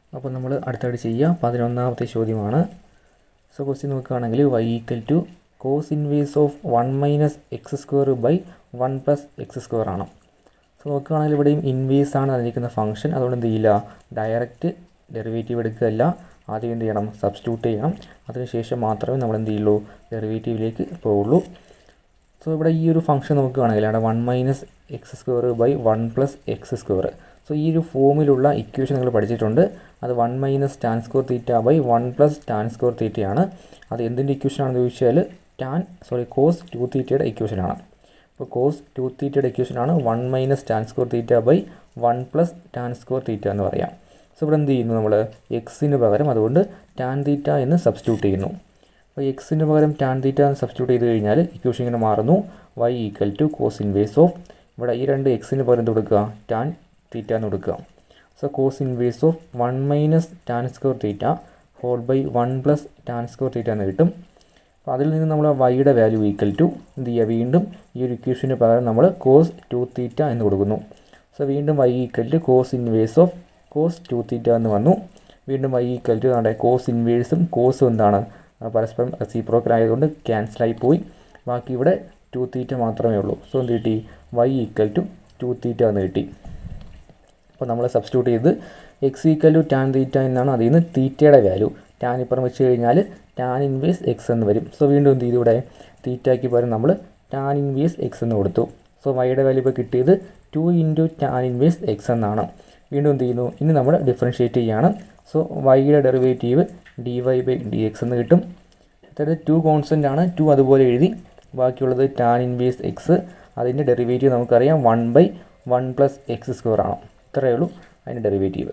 അപ്പോൾ നമ്മൾ അടുത്തായിട്ട് ചെയ്യുക പതിനൊന്നാമത്തെ ചോദ്യമാണ് സോ ക്വസ്റ്റ്യൻ നോക്കുകയാണെങ്കിൽ y equal to cos inverse of one minus x square by one plus x square ആണ് സോ നോക്കുകയാണെങ്കിൽ ഇവിടെയും ഇൻവേസ് ആണ് തന്നിരിക്കുന്ന ഫംഗ്ഷൻ അതുകൊണ്ട് എന്ത് ചെയ്യില്ല ഡയറക്റ്റ് ഡെറിവേറ്റീവ് എടുക്കുകയല്ല ആദ്യം എന്ത് ചെയ്യണം സബ്സ്റ്റിറ്റ്യൂട്ട് ചെയ്യണം അതിനുശേഷം മാത്രമേ നമ്മൾ എന്ത് ചെയ്യുള്ളൂ ഡെറിവേറ്റീവിലേക്ക് പോവുള്ളൂ സോ ഇവിടെ ഈ ഒരു ഫംഗ്ഷൻ നോക്കുകയാണെങ്കിൽ അവിടെ one minus x square by one plus x square so ഈ ഒരു ഫോമിലുള്ള ഇക്വേഷൻ നിങ്ങൾ പഠിച്ചിട്ടുണ്ട് അത് one minus tan square theta by one plus tan square തീറ്റയാണ് അത് എന്തിൻ്റെ ഇക്വേഷൻ ആണെന്ന് ചോദിച്ചാൽ ടാൻ സോറി കോസ് ടു തീറ്റയുടെ ഇക്വേഷനാണ് അപ്പോൾ കോസ് ടു തീറ്റയുടെ ഇക്വേഷനാണ് one minus tan square theta by one plus tan square theta എന്ന് പറയാം സോ ഇവിടെ എന്ത് ചെയ്യുന്നു നമ്മൾ എക്സിന് പകരം അതുകൊണ്ട് ടാൻ തീറ്റ എന്ന് സബ്സ്റ്റിറ്റ്യൂട്ട് ചെയ്യുന്നു അപ്പോൾ എക്സിന് പകരം ടാൻ തീറ്റ എന്ന് സബ്സ്റ്റിറ്റ്യൂട്ട് ചെയ്ത് കഴിഞ്ഞാൽ ഇക്വേഷൻ ഇങ്ങനെ മാറുന്നു y equal to cos inverse of ഇവിടെ ഈ രണ്ട് എക്സിന് പകരം എന്ത് കൊടുക്കുക ടാൻ തീറ്റ എന്ന് കൊടുക്കുക so cos inverse of one minus tan square theta whole by one plus tan square theta എന്ന് കിട്ടും അപ്പോൾ അതിൽ നിന്ന് നമ്മൾ വൈയുടെ വാല്യൂ ഈക്വൽ ടു എന്ത് ചെയ്യുക വീണ്ടും ഈ ഒരു ഇക്വേഷന് പകരം നമ്മൾ കോസ് ടു തീറ്റ എന്ന് കൊടുക്കുന്നു സോ വീണ്ടും y equal to cos inverse of cos two theta എന്ന് വന്നു വീണ്ടും വൈ ഈക്വൽ ടു നമ്മുടെ കോസ് ഇൻവേഴ്സും കോസും എന്താണ് പരസ്പരം റെസിപ്രോക്കൽ ആയതുകൊണ്ട് ക്യാൻസലായി പോയി ബാക്കി ഇവിടെ ടു തീറ്റ മാത്രമേ ഉള്ളൂ സോ എന്ത് കിട്ടി y equal to two theta എന്ന് കിട്ടി അപ്പോൾ നമ്മൾ സബ്സ്റ്റിറ്റ്യൂട്ട് ചെയ്ത് x equal to tan theta എന്നാണ് അതിൽ നിന്ന് തീറ്റയുടെ വാല്യൂ ടാൻ ഇപ്പുറം വെച്ച് കഴിഞ്ഞാൽ ടാൻ ഇൻവേസ് എക്സ് എന്ന് വരും സോ വീണ്ടും എന്ത് ചെയ്തു ഇവിടെ തീറ്റയ്ക്ക് പകരം നമ്മൾ ടാൻ ഇൻവേസ് എക്സ് എന്ന് കൊടുത്തു സോ വൈയുടെ വാല്യൂ ഇപ്പോൾ കിട്ടിയത് two into tan inverse x എന്നാണ് വീണ്ടും എന്ത് ചെയ്യുന്നു ഇനി നമ്മൾ ഡിഫറൻഷ്യേറ്റ് ചെയ്യാണ് സോ വൈയുടെ derivative d y by d x എന്ന് കിട്ടും അതായത് ടു കോൺസ്റ്റൻ്റ് ആണ് ടു അതുപോലെ എഴുതി ബാക്കിയുള്ളത് ടാൻ ഇൻവേസ് എക്സ് അതിൻ്റെ ഡെറിവേറ്റീവ് നമുക്കറിയാം one by one plus x square ആണ് ഇത്രയേ ഉള്ളൂ അതിൻ്റെ ഡെറിവേറ്റീവ്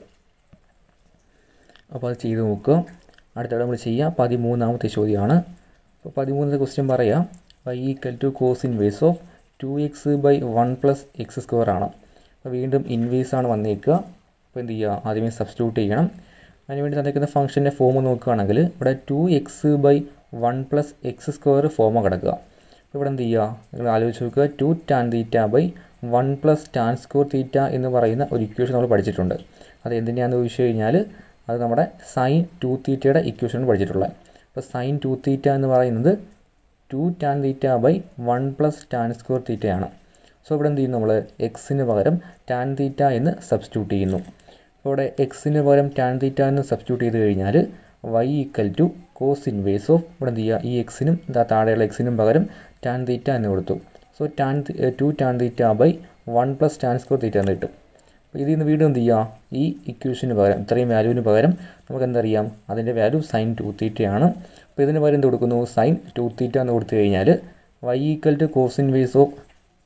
അപ്പോൾ അത് ചെയ്ത് നോക്കുക അടുത്തവിടെ നമ്മൾ ചെയ്യുക പതിമൂന്നാമത്തെ ചോദ്യമാണ് അപ്പോൾ പതിമൂന്നാമത്തെ ക്വസ്റ്റ്യൻ പറയാം y equal to cos inverse of two x by one plus x square ആണ് അപ്പോൾ വീണ്ടും ഇൻവേസ് ആണ് വന്നേക്കുക അപ്പോൾ എന്ത് ചെയ്യുക ആദ്യമേ സബ്സ്റ്റിറ്റ്യൂട്ട് ചെയ്യണം അതിനുവേണ്ടി തന്നിരിക്കുന്ന ഫംഗ്ഷൻ്റെ ഫോം നോക്കുകയാണെങ്കിൽ ഇവിടെ two x by one plus x square ഫോമ കിടക്കുക അപ്പോൾ ഇവിടെ എന്ത് ചെയ്യുക നിങ്ങൾ ആലോചിച്ച് നോക്കുക two tan theta by one plus tan square theta എന്ന് പറയുന്ന ഒരു ഇക്വേഷൻ നമ്മൾ പഠിച്ചിട്ടുണ്ട് അത് എന്തിനാണെന്ന് ചോദിച്ചു കഴിഞ്ഞാൽ അത് നമ്മുടെ സൈൻ ടു തീറ്റയുടെ ഇക്വേഷൻ പഠിച്ചിട്ടുള്ളത് അപ്പോൾ സൈൻ ടു തീറ്റ എന്ന് പറയുന്നത് two tan theta by one plus tan square തീറ്റയാണ് സോ ഇവിടെ എന്ത് ചെയ്യുന്നു നമ്മൾ എക്സിന് പകരം ടാൻ തീറ്റ എന്ന് സബ്സ്റ്റിറ്റ്യൂട്ട് ചെയ്യുന്നു അപ്പോൾ ഇവിടെ എക്സിന് പകരം ടാൻ തീറ്റ എന്ന് സബ്സ്റ്റിറ്റ്യൂട്ട് ചെയ്ത് കഴിഞ്ഞാൽ y equal to cos inverse of ഇവിടെ എന്ത് ചെയ്യുക ഈ എക്സിനും ഇതാ താഴെയുള്ള എക്സിനും പകരം ടാൻ തീറ്റ എന്ന് കൊടുത്തു so tan two tan theta by one plus tan square theta എന്ന് കിട്ടും അപ്പോൾ ഇതിൽ നിന്ന് വീണ്ടും എന്ത് ചെയ്യുക ഈ ഇക്വേഷന് പകരം ഇത്രയും വാല്യൂവിന് പകരം നമുക്ക് എന്തറിയാം അതിൻ്റെ വാല്യൂ സൈൻ ടു തീറ്റയാണ് അപ്പോൾ ഇതിന് പകരം എന്ത് കൊടുക്കുന്നു സൈൻ ടു തീറ്റ എന്ന് കൊടുത്തു കഴിഞ്ഞാൽ y equal to cos inverse of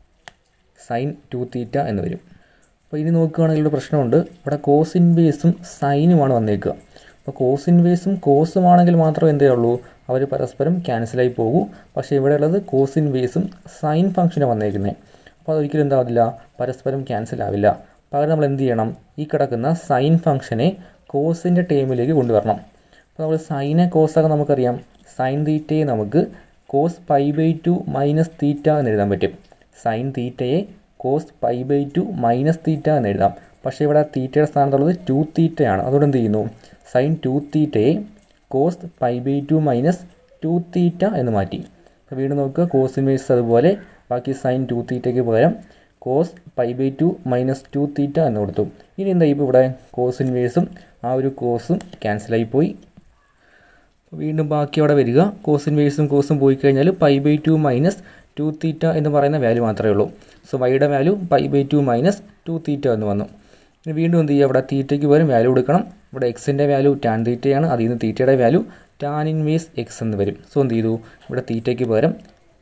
sine two theta എന്ന് വരും അപ്പോൾ ഇനി നോക്കുകയാണെങ്കിൽ ഒരു പ്രശ്നമുണ്ട് ഇവിടെ കോസ് ഇൻവേസും സൈനുമാണ് വന്നേക്കുക അപ്പോൾ കോസ് ഇൻവേസും കോസും ആണെങ്കിൽ മാത്രമേ എന്തേ ഉള്ളൂ അവർ പരസ്പരം ക്യാൻസലായി പോകൂ പക്ഷേ ഇവിടെ ഉള്ളത് കോസ് ഇൻവേസും സൈൻ ഫംഗ്ഷനാണ് വന്നേക്കുന്നത് അപ്പോൾ അതൊരിക്കലും എന്താവില്ല പരസ്പരം ക്യാൻസൽ ആവില്ല പകരം നമ്മൾ എന്ത് ചെയ്യണം ഈ കിടക്കുന്ന സൈൻ ഫംഗ്ഷനെ കോസിൻ്റെ ടേമിലേക്ക് കൊണ്ടുവരണം അപ്പോൾ നമ്മൾ സൈനെ കോസൊക്കെ നമുക്കറിയാം സൈൻ തീറ്റയെ നമുക്ക് cos pi by two minus theta എന്ന് എഴുതാൻ പറ്റും സൈൻ തീറ്റയെ cos pi by two minus theta എന്ന് എഴുതാം പക്ഷേ ഇവിടെ തീറ്റയുടെ സ്ഥാനത്തുള്ളത് ടു തീറ്റയാണ് അതുകൊണ്ട് എന്ത് ചെയ്യുന്നു സൈൻ ടു തീറ്റയെ cos pi by two minus two theta എന്ന് മാറ്റി അപ്പോൾ വീണ്ടും നോക്കുക കോസ് ഇൻവേഴ്സ് അതുപോലെ ബാക്കി സൈൻ ടു തീറ്റയ്ക്ക് പകരം cos pi by two minus two theta എന്ന് കൊടുത്തു ഇനി എന്താ ഇപ്പോൾ ഇവിടെ കോസ് ഇൻവേഴ്സും ആ ഒരു കോസും ക്യാൻസലായി പോയി വീണ്ടും ബാക്കി അവിടെ വരിക കോസ് ഇൻവേഴ്സും കോസും പോയി കഴിഞ്ഞാൽ pi by two minus two theta എന്ന് പറയുന്ന വാല്യൂ മാത്രമേ ഉള്ളൂ സോ വൈയുടെ value pi by two minus two theta എന്ന് വന്നു ഇനി വീണ്ടും എന്ത് ചെയ്യുക ഇവിടെ തീറ്റയ്ക്ക് പകരം വാല്യൂ കൊടുക്കണം ഇവിടെ എക്സിൻ്റെ വാല്യൂ ടാൻ തീറ്റയാണ് അതിൽ നിന്ന് തീറ്റയുടെ വാല്യൂ ടാൻ ഇൻവേസ് എക്സ് എന്ന് വരും സോ എന്ത് ചെയ്തു ഇവിടെ തീറ്റയ്ക്ക് പകരം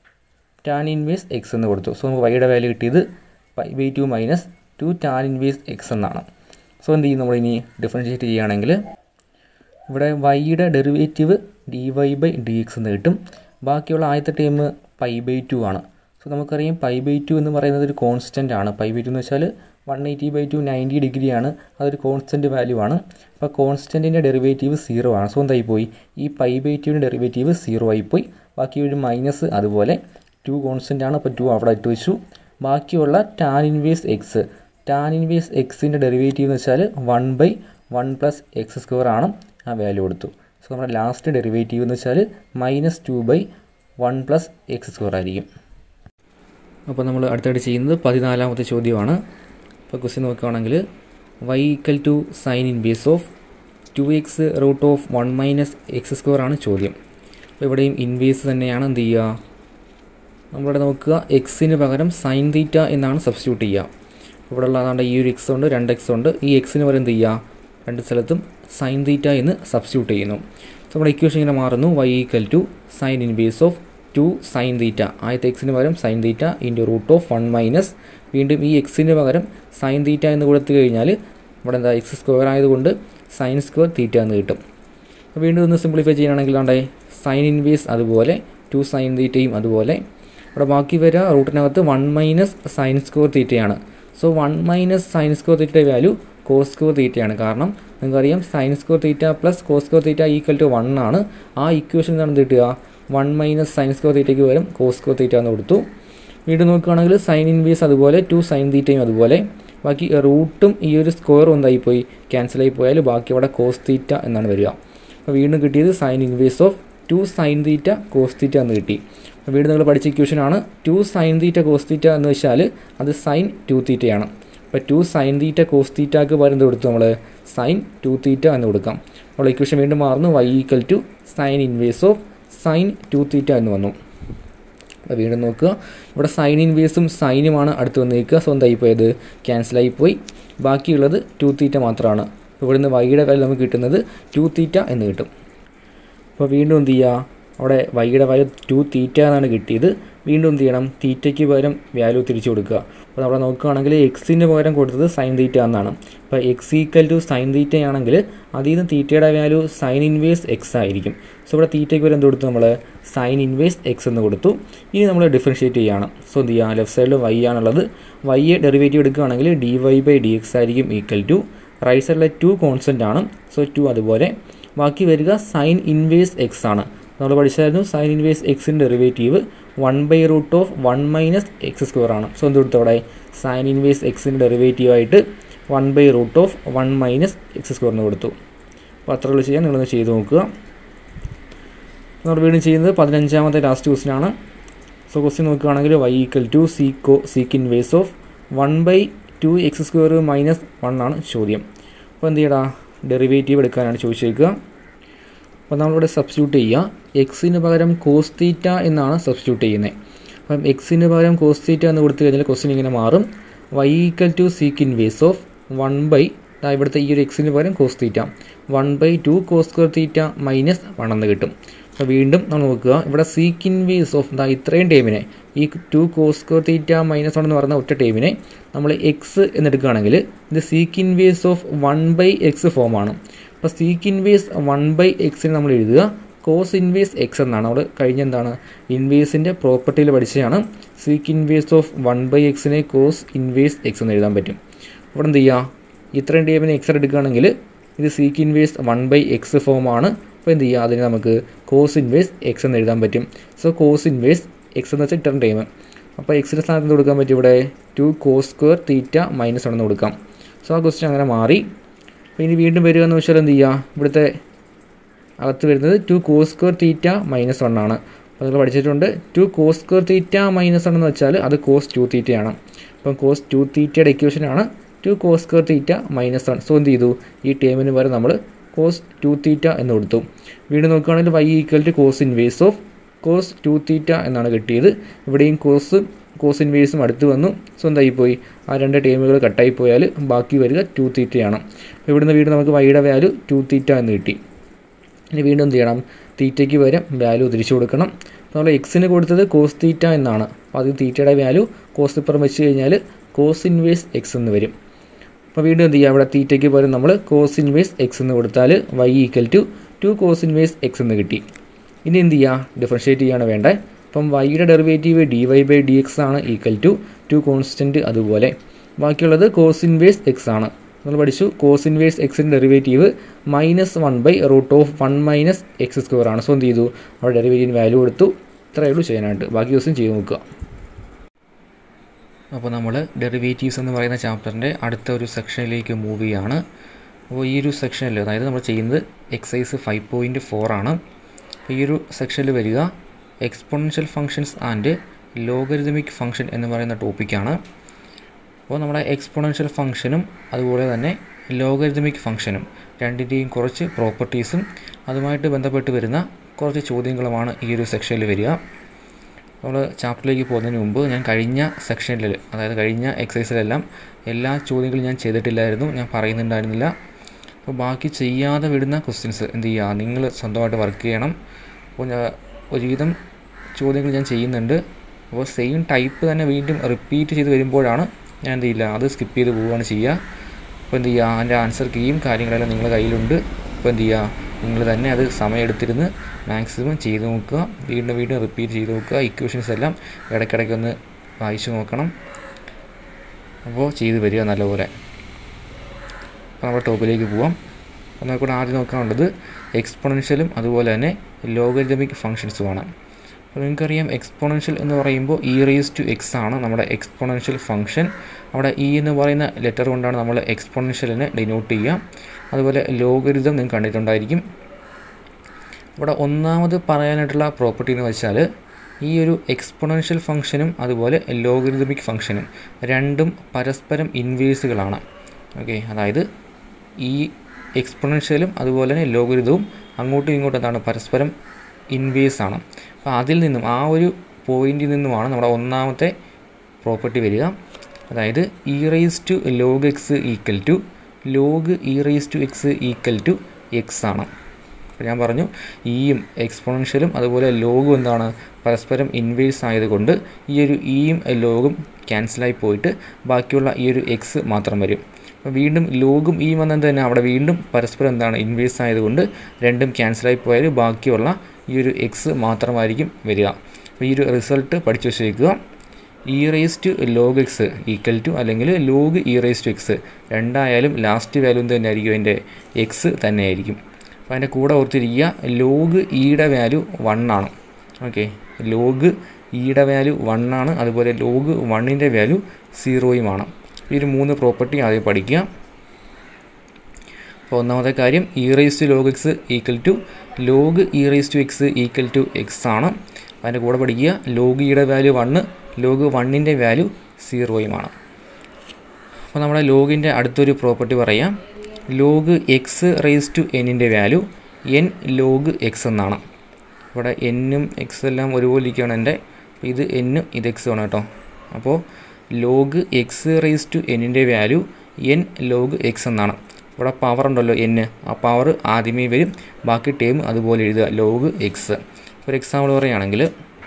ടാൻ ഇൻവേസ് എക്സ് എന്ന് കൊടുത്തു സോ നമുക്ക് വൈയുടെ വാല്യൂ കിട്ടിയത് pi by two minus two tan inverse x എന്നാണ് സോ എന്ത് ചെയ്യും നമ്മളിനി ഡിഫറൻഷ്യേറ്റ് ചെയ്യുകയാണെങ്കിൽ ഇവിടെ വൈയുടെ derivative d y by d x എന്ന് കിട്ടും ബാക്കിയുള്ള ആദ്യത്തെ ടൈം പൈ ബൈ ടു ആണ് സോ നമുക്കറിയാം പൈ ബൈ ടു എന്ന് പറയുന്നത് ഒരു കോൺസ്റ്റൻ്റ് ആണ് പൈ ബൈ ടു എന്ന് വെച്ചാൽ one eighty by two ninety degree ആണ് അതൊരു കോൺസ്റ്റൻറ്റ് വാല്യൂ ആണ് അപ്പോൾ കോൺസ്റ്റൻറ്റിൻ്റെ ഡെറിവേറ്റീവ് സീറോ ആണ് സോ എന്തായി പോയി ഈ പൈ ബൈ ടുവിൻ്റെ ഡെറിവേറ്റീവ് സീറോ ആയിപ്പോയി ബാക്കി ഒരു മൈനസ് അതുപോലെ ടു കോൺസ്റ്റൻ്റ് ആണ് അപ്പോൾ ടു അവിടെ ഇട്ട് വെച്ചു ബാക്കിയുള്ള tan inverse x tan inverse എക്സിൻ്റെ ഡെറിവേറ്റീവ് എന്ന് വെച്ചാൽ one by one plus x square ആണ് ആ വാല്യൂ കൊടുത്തു സോ നമ്മുടെ ലാസ്റ്റ് ഡെറിവേറ്റീവ് എന്ന് വെച്ചാൽ minus two by one plus x square ആയിരിക്കും അപ്പോൾ നമ്മൾ അടുത്തായിട്ട് ചെയ്യുന്നത് പതിനാലാമത്തെ ചോദ്യമാണ് ഇപ്പോൾ ക്വസ്റ്റ്യൻ നോക്കുകയാണെങ്കിൽ y equal to sine inverse of two x root of one minus x square ആണ് ചോദ്യം അപ്പോൾ ഇവിടെയും ഇൻവേസ് തന്നെയാണ് എന്ത് ചെയ്യുക നമ്മളിവിടെ നോക്കുക എക്സിന് പകരം സൈൻ തീറ്റ എന്നാണ് സബ്സ്റ്റിറ്റ്യൂട്ട് ചെയ്യുക ഇവിടെ ഉള്ള അതാണ്ട് ഈ ഒരു എക്സ് ഉണ്ട് രണ്ട് എക്സ് ഉണ്ട് ഈ എക്സിന് പകരം എന്ത് ചെയ്യുക രണ്ട് സ്ഥലത്തും സൈൻ തീറ്റ എന്ന് സബ്സ്റ്റിറ്റ്യൂട്ട് ചെയ്യുന്നു സോ നമ്മുടെ ഇക്വേഷൻ ഇങ്ങനെ മാറുന്നു y equal to sine inverse of two sine theta ആദ്യത്തെ എക്സിന് പകരം sine theta into root of one minus വീണ്ടും ഈ എക്സിന് പകരം സൈൻ തീറ്റ എന്ന് കൊടുത്തു കഴിഞ്ഞാൽ ഇവിടെ എന്താ എക്സ് സ്ക്വയർ ആയതുകൊണ്ട് സൈൻ സ്ക്വയർ തീറ്റ എന്ന് കിട്ടും അപ്പോൾ വീണ്ടും ഒന്ന് സിംപ്ലിഫൈ ചെയ്യുകയാണെങ്കിൽ ആണ്ടേ സൈൻ ഇൻവേസ് അതുപോലെ ടു സൈൻ തീറ്റയും അതുപോലെ ഇവിടെ ബാക്കി വരിക റൂട്ടിനകത്ത് വൺ മൈനസ് സൈൻ സ്ക്വയർ തീറ്റയാണ് so one minus sine square തീറ്റയുടെ വാല്യൂ കോസ് സ്ക്വയർ തീറ്റയാണ് കാരണം നിങ്ങൾക്കറിയാം sine square theta plus cos square theta equal to one ആണ് ആ ഇക്വേഷൻ എന്താണ് കിട്ടുക വൺ മൈനസ് സൈൻ സ്ക്വയർ തീറ്റയ്ക്ക് വരും കോസ് സ്ക്വയർ തീറ്റ എന്ന് കൊടുത്തു വീണ്ടും നോക്കുകയാണെങ്കിൽ സൈൻ ഇൻവേസ് അതുപോലെ ടു സൈൻ തീറ്റയും അതുപോലെ ബാക്കി റൂട്ടും ഈ ഒരു സ്ക്വയറും എന്തായിപ്പോയി ക്യാൻസലായി പോയാൽ ബാക്കി അവിടെ കോസ് തീറ്റ എന്നാണ് വരിക അപ്പോൾ വീണ്ടും കിട്ടിയത് sine inverse of two sine theta cos theta എന്ന് കിട്ടി അപ്പോൾ വീണ്ടും നിങ്ങൾ പഠിച്ച ഇക്വേഷനാണ് two sine theta cos theta എന്ന് വെച്ചാൽ അത് സൈൻ ടു തീറ്റയാണ് അപ്പോൾ ടു സൈൻ തീറ്റ കോസ് തീറ്റക്ക് പകരം എന്ത് കൊടുത്തു നമ്മൾ സൈൻ ടു തീറ്റ എന്ന് കൊടുക്കാം അപ്പോൾ ഇക്വേഷൻ വീണ്ടും മാറുന്നു y equal to sine inverse of sine two theta എന്ന് വന്നു അപ്പോൾ വീണ്ടും നോക്കുക ഇവിടെ സൈൻ ഇൻവേസും സൈനുമാണ് അടുത്ത് വന്നിരിക്കുക സോ എന്തായി പോയത് ക്യാൻസലായി പോയി ബാക്കിയുള്ളത് ടു തീറ്റ മാത്രമാണ് ഇവിടുന്ന് വൈയുടെ വാല്യൂ നമുക്ക് കിട്ടുന്നത് ടു തീറ്റ എന്ന് കിട്ടും അപ്പോൾ വീണ്ടും എന്ത് ചെയ്യുക അവിടെ വൈയുടെ വാല്യൂ ടു തീറ്റ എന്നാണ് കിട്ടിയത് വീണ്ടും എന്ത് ചെയ്യണം തീറ്റയ്ക്ക് പകരം വാല്യൂ തിരിച്ചു കൊടുക്കുക അപ്പോൾ നമ്മൾ നോക്കുകയാണെങ്കിൽ എക്സിന് പകരം കൊടുത്തത് സൈൻ തീറ്റ എന്നാണ് അപ്പോൾ x equal to sine theta ആണെങ്കിൽ അതിൽ നിന്ന് തീറ്റയുടെ വാല്യൂ സൈൻ ഇൻവേസ് എക്സ് ആയിരിക്കും സോ ഇവിടെ തീറ്റയ്ക്ക് പകരം എന്ത് കൊടുത്തു നമ്മൾ സൈൻ ഇൻവേസ് എക്സ് എന്ന് കൊടുത്തു ഇനി നമ്മൾ ഡിഫറൻഷ്യേറ്റ് ചെയ്യണം സോ എന്ത് ചെയ്യുക ലെഫ്റ്റ് സൈഡിൽ വൈ ആണുള്ളത് വൈയെ ഡെറിവേറ്റീവ് എടുക്കുകയാണെങ്കിൽ d y by d x ആയിരിക്കും ഈക്വൽ ടു റൈറ്റ് സൈഡിലെ ടു കോൺസ്റ്റൻ്റ് ആണ് സോ ടു അതുപോലെ ബാക്കി വരിക സൈൻ ഇൻവേസ് എക്സ് ആണ് നമ്മൾ പഠിച്ചായിരുന്നു സൈൻ ഇൻവേസ് എക്സിൻ്റെ derivative one by root of one minus x square ആണ് സോ എന്ത് കൊടുത്തു അവിടെ സൈൻ ഇൻവേസ് എക്സിൻ്റെ ഡെറിവേറ്റീവ് ആയിട്ട് one by root of one minus x സ്ക്വയറിന് കൊടുത്തു അപ്പോൾ അത്ര ഉള്ളു ചെയ്യാൻ നിങ്ങളൊന്ന് ചെയ്ത് നോക്കുക നമ്മൾ വീണ്ടും ചെയ്യുന്നത് പതിനഞ്ചാമത്തെ ലാസ്റ്റ് ക്വസ്റ്റ്യൻ ആണ് സോ ക്വസ്റ്റ്യൻ നോക്കുകയാണെങ്കിൽ വൈ ഈക്വൽ ടു സീക്കോ sec inverse of one by two x square minus one ആണ് ചോദ്യം അപ്പോൾ എന്ത് ചെയ്യടാ ഡെറിവേറ്റീവ് എടുക്കാനാണ് ചോദിച്ചേക്കുക അപ്പോൾ നമ്മളിവിടെ സബ്സ്റ്റിറ്റ്യൂട്ട് ചെയ്യുക എക്സിന് പകരം കോസ് തീറ്റ എന്നാണ് സബ്സ്റ്റിറ്റ്യൂട്ട് ചെയ്യുന്നത് അപ്പം എക്സിന് പകരം കോസ് തീറ്റ എന്ന് കൊടുത്തു കഴിഞ്ഞാൽ ക്വസ്റ്റ്യൻ ഇങ്ങനെ മാറും y equal to sec inverse of one by ഇവിടുത്തെ ഈ ഒരു എക്സിന് പകരം cos theta one by two cos square theta minus one എന്ന് കിട്ടും അപ്പോൾ വീണ്ടും നമ്മൾ നോക്കുക ഇവിടെ സീക്ക് ഇൻവേസ് ഓഫ് ദാ ഇത്രയും ടൈമിനെ ഈ two cos square theta minus one എന്ന് പറയുന്ന ഒറ്റ ടൈമിനെ നമ്മൾ എക്സ് എന്നെടുക്കുകയാണെങ്കിൽ ഇത് sec inverse of one by x ഫോമാണ് അപ്പോൾ സീക്ക് ഇൻവേസ് വൺ ബൈ എക്സിന് നമ്മൾ എഴുതുക കോസ് ഇൻവേസ് എക്സ് എന്നാണ് നമ്മൾ കഴിഞ്ഞ എന്താണ് ഇൻവേസിൻ്റെ പ്രോപ്പർട്ടിയിൽ പഠിച്ചതാണ് sec inverse of one by എക്സിനെ കോസ് ഇൻവേസ് എക്സ് എന്ന് എഴുതാൻ പറ്റും ഇവിടെ എന്ത് ചെയ്യുക ഇത്രയും ടൈമിന് എക്സ് എടുക്കുകയാണെങ്കിൽ ഇത് sec inverse one by x ഫോമാണ് അപ്പോൾ എന്ത് ചെയ്യുക അതിന് നമുക്ക് കോസ് ഇൻവേസ് എക്സ് എന്ന് എഴുതാൻ പറ്റും സോ കോസ് ഇൻവേസ് എക്സ് എന്ന് വെച്ചാൽ ഇത്രയും ടൈം അപ്പോൾ എക്സിൻ്റെ സ്ഥാനത്ത് എന്ത് കൊടുക്കാൻ പറ്റും ഇവിടെ two cos square theta minus one എന്ന് കൊടുക്കാം സോ ആ ക്വസ്റ്റ്യൻ അങ്ങനെ മാറി അപ്പോൾ ഇനി വീണ്ടും വരിക എന്ന് വെച്ചാൽ എന്ത് ചെയ്യുക ഇവിടുത്തെ അകത്ത് വരുന്നത് two cos square theta minus one ആണ് അപ്പോൾ നിങ്ങൾ പഠിച്ചിട്ടുണ്ട് two cos square theta minus one എന്ന് വെച്ചാൽ അത് കോസ് ടു തീറ്റയാണ് അപ്പം കോസ് ടു തീറ്റയുടെ ഇക്വേഷനാണ് two cos square theta minus one so എന്ത് ചെയ്തു ഈ ടേമിന് വരെ നമ്മൾ കോസ് ടു തീറ്റ എന്ന് കൊടുത്തു വീണ്ടും നോക്കുകയാണെങ്കിൽ y equal to cos inverse of cos two theta എന്നാണ് കിട്ടിയത് ഇവിടെയും കോസ് കോസ് ഇൻവേഴ്സും അടുത്ത് വന്നു സ്വന്തമായി പോയി ആ രണ്ട് ടേമുകൾ കട്ടായി പോയാൽ ബാക്കി വരിക ടു തീറ്റയാണ് ഇവിടുന്ന് വീണ്ടും നമുക്ക് വൈയുടെ വാല്യൂ ടു തീറ്റ എന്ന് കിട്ടി ഇനി വീണ്ടും എന്ത് ചെയ്യണം തീറ്റയ്ക്ക് പകരം വാല്യൂ തിരിച്ചു കൊടുക്കണം നമ്മൾ എക്സിന് കൊടുത്തത് കോസ് തീറ്റ എന്നാണ് അപ്പോൾ അത് തീറ്റയുടെ വാല്യൂ കോസ് ഇപ്പുറം വെച്ച് കഴിഞ്ഞാൽ കോസ് ഇൻവേഴ്സ് എക്സ് എന്ന് വരും അപ്പോൾ വീണ്ടും എന്ത് ചെയ്യുക അവിടെ തീറ്റയ്ക്ക് പകരം നമ്മൾ കോസ് ഇൻവേഴ്സ് എക്സ് എന്ന് കൊടുത്താൽ y equal to two cos inverse x എന്ന് കിട്ടി ഇനി എന്ത് ചെയ്യുക ഡിഫറൻഷ്യേറ്റ് ചെയ്യാണ് വേണ്ടത് അപ്പം വൈയുടെ derivative d y by d x ആണ് ഈക്വൽ ടു ടു കോൺസ്റ്റൻറ്റ് അതുപോലെ ബാക്കിയുള്ളത് കോസ് ഇൻവേഴ്സ് എക്സ് ആണ് നമ്മൾ പഠിച്ചു കോസ് ഇൻവേഴ്സ് എക്സിൻ്റെ derivative minus one by root of one minus x square ആണ് സോ എന്ത് ചെയ്തു അവിടെ ഡെറിവേറ്റീവിന് വാല്യൂ കൊടുത്തു ഇത്രയേ ഉള്ളൂ ചെയ്യാനായിട്ട് ബാക്കി ദിവസം ചെയ്ത് നോക്കുക അപ്പോൾ നമ്മൾ ഡെറിവേറ്റീവ്സ് എന്ന് പറയുന്ന ചാപ്റ്ററിൻ്റെ അടുത്ത ഒരു സെക്ഷനിലേക്ക് മൂവ് ചെയ്യാണ് അപ്പോൾ ഈ ഒരു സെക്ഷനിൽ അതായത് നമ്മൾ ചെയ്യുന്നത് എക്സസൈസ് ഫൈവ് പോയിൻറ്റ് ഫോർ ആണ് അപ്പോൾ ഈ ഒരു സെക്ഷനിൽ വരിക exponential functions and logarithmic function എന്ന് പറയുന്ന ടോപ്പിക്കാണ് അപ്പോൾ നമ്മുടെ എക്സ്പൊണൻഷ്യൽ ഫങ്ഷനും അതുപോലെ തന്നെ ലോഗരിതമിക് ഫങ്ഷനും രണ്ടിൻ്റെയും കുറച്ച് പ്രോപ്പർട്ടീസും അതുമായിട്ട് ബന്ധപ്പെട്ട് വരുന്ന കുറച്ച് ചോദ്യങ്ങളുമാണ് ഈ ഒരു സെക്ഷനിൽ വരിക നമ്മൾ ചാപ്റ്ററിലേക്ക് പോകുന്നതിന് മുമ്പ് ഞാൻ കഴിഞ്ഞ സെക്ഷനിൽ അതായത് കഴിഞ്ഞ എക്സസൈസിലെല്ലാം എല്ലാ ചോദ്യങ്ങളും ഞാൻ ചെയ്തിട്ടില്ലായിരുന്നു ഞാൻ പറയുന്നുണ്ടായിരുന്നില്ല അപ്പോൾ ബാക്കി ചെയ്യാതെ വിടുന്ന ക്വസ്റ്റ്യൻസ് എന്ത് ചെയ്യുക നിങ്ങൾ സ്വന്തമായിട്ട് വർക്ക് ചെയ്യണം അപ്പോൾ ഞാൻ ഒരുവിധം ചോദ്യങ്ങൾ ഞാൻ ചെയ്യുന്നുണ്ട് അപ്പോൾ സെയിം ടൈപ്പ് തന്നെ വീണ്ടും റിപ്പീറ്റ് ചെയ്ത് വരുമ്പോഴാണ് ഞാൻ എന്ത് ചെയ്യില്ല അത് സ്കിപ്പ് ചെയ്ത് പോവുകയാണ് ചെയ്യുക അപ്പോൾ എന്ത് ചെയ്യുക അതിൻ്റെ ആൻസർ കീയും കാര്യങ്ങളെല്ലാം നിങ്ങളുടെ കയ്യിലുണ്ട് അപ്പോൾ എന്ത് ചെയ്യുക നിങ്ങൾ തന്നെ അത് സമയമെടുത്തിരുന്ന് മാക്സിമം ചെയ്ത് നോക്കുക വീണ്ടും വീണ്ടും റിപ്പീറ്റ് ചെയ്ത് നോക്കുക ഇക്വേഷൻസ് എല്ലാം ഇടയ്ക്കിടയ്ക്ക് ഒന്ന് വായിച്ചു നോക്കണം അപ്പോൾ ചെയ്ത് വരിക നല്ലപോലെ അപ്പോൾ നമ്മുടെ ടോപ്പിലേക്ക് പോവാം അപ്പോൾ നമുക്കിവിടെ ആദ്യം നോക്കാനുള്ളത് എക്സ്പൊണൻഷ്യലും അതുപോലെ തന്നെ ലോഗരിതമിക് ഫങ്ഷൻസുമാണ് അപ്പോൾ നിങ്ങൾക്കറിയാം എക്സ്പൊണൻഷ്യൽ എന്ന് പറയുമ്പോൾ ഇ റേസ് ടു എക്സ് ആണ് നമ്മുടെ എക്സ്പൊണൻഷ്യൽ ഫംഗ്ഷൻ അവിടെ ഇ എന്ന് പറയുന്ന ലെറ്റർ കൊണ്ടാണ് നമ്മൾ എക്സ്പൊണൻഷ്യലിനെ ഡിനോട്ട് ചെയ്യുക അതുപോലെ ലോഗരിതം നിങ്ങൾ കണ്ടിട്ടുണ്ടായിരിക്കും ഇവിടെ ഒന്നാമത് പറയാനായിട്ടുള്ള പ്രോപ്പർട്ടി എന്ന് വെച്ചാൽ ഈ ഒരു എക്സ്പൊണൻഷ്യൽ ഫംഗ്ഷനും അതുപോലെ ലോഗരിതമിക് ഫംഗ്ഷനും രണ്ടും പരസ്പരം ഇൻവേഴ്സുകളാണ് ഓക്കെ അതായത് ഈ എക്സ്പൊണൻഷ്യലും അതുപോലെ തന്നെ ലോഗരിതവും അങ്ങോട്ടും ഇങ്ങോട്ടും എന്താണ് പരസ്പരം ഇൻവേഴ്സ് ആണ് അപ്പോൾ അതിൽ നിന്നും ആ ഒരു പോയിന്റിൽ നിന്നുമാണ് നമ്മുടെ ഒന്നാമത്തെ പ്രോപ്പർട്ടി വരിക അതായത് e raise to log x equal to log e raise to x equal to x ആണ് അപ്പോൾ ഞാൻ പറഞ്ഞു ഇയും എക്സ്പൊണൻഷ്യലും അതുപോലെ ലോഗും എന്താണ് പരസ്പരം ഇൻവേഴ്സ് ആയതുകൊണ്ട് ഈ ഒരു ഇയും ലോഗും ക്യാൻസലായി പോയിട്ട് ബാക്കിയുള്ള ഈ ഒരു എക്സ് മാത്രം വരും അപ്പോൾ വീണ്ടും ലോഗും ഇയും വന്നത് തന്നെ അവിടെ വീണ്ടും പരസ്പരം എന്താണ് ഇൻവേഴ്സ് ആയതുകൊണ്ട് രണ്ടും ക്യാൻസലായി പോയാൽ ബാക്കിയുള്ള ഈ ഒരു എക്സ് മാത്രമായിരിക്കും വരിക അപ്പോൾ ഈ ഒരു റിസൾട്ട് പഠിച്ചു വെച്ചേക്കുക e raise to log x equal to അല്ലെങ്കിൽ log e raise to x രണ്ടായാലും ലാസ്റ്റ് വാല്യൂ തന്നെ ആയിരിക്കും അതിൻ്റെ എക്സ് തന്നെ ആയിരിക്കും അപ്പോൾ അതിൻ്റെ കൂടെ ഓർത്തിരിക്കുക ലോഗ് ഇയുടെ വാല്യൂ വൺ ആണ് ഓക്കെ ലോഗ് ഇയുടെ വാല്യൂ വൺ ആണ് അതുപോലെ ലോഗ് വണ്ണിൻ്റെ വാല്യൂ സീറോയുമാണ് ഈ ഒരു മൂന്ന് പ്രോപ്പർട്ടി ആദ്യം പഠിക്കുക അപ്പോൾ ഒന്നാമത്തെ കാര്യം e raise to log x equal to log e raise to x equal to x ആണ് അതിൻ്റെ കൂടെ പഠിക്കുക ലോഗ് ഇയുടെ വാല്യൂ വണ്ണ് ലോഗ് വണ്ണിൻ്റെ വാല്യൂ സീറോയുമാണ് അപ്പോൾ നമ്മുടെ ലോഗിൻ്റെ അടുത്തൊരു പ്രോപ്പർട്ടി പറയാം ലോഗ് എക്സ് റേസ് ടു എന്നിൻ്റെ വാല്യൂ എൻ ലോഗ് എക്സ് എന്നാണ് ഇവിടെ എന്നും എക്സ് എല്ലാം ഒരുപോലെ ഇരിക്കുകയാണ് എൻ്റെ ഇത് എന്നും ഇത് എക്സും ആണ് കേട്ടോ അപ്പോൾ ലോഗ് എക്സ് റേസ് ടു എന്നിൻ്റെ വാല്യൂ എൻ ലോഗ് എക്സ് എന്നാണ് ഇവിടെ പവർ ഉണ്ടല്ലോ എൻ ആ പവർ ആദ്യമേ വരും ബാക്കി ടേം അതുപോലെ എഴുതുക ലോഗ് എക്സ് ഒരു എക്സാമ്പിൾ പറയുകയാണെങ്കിൽ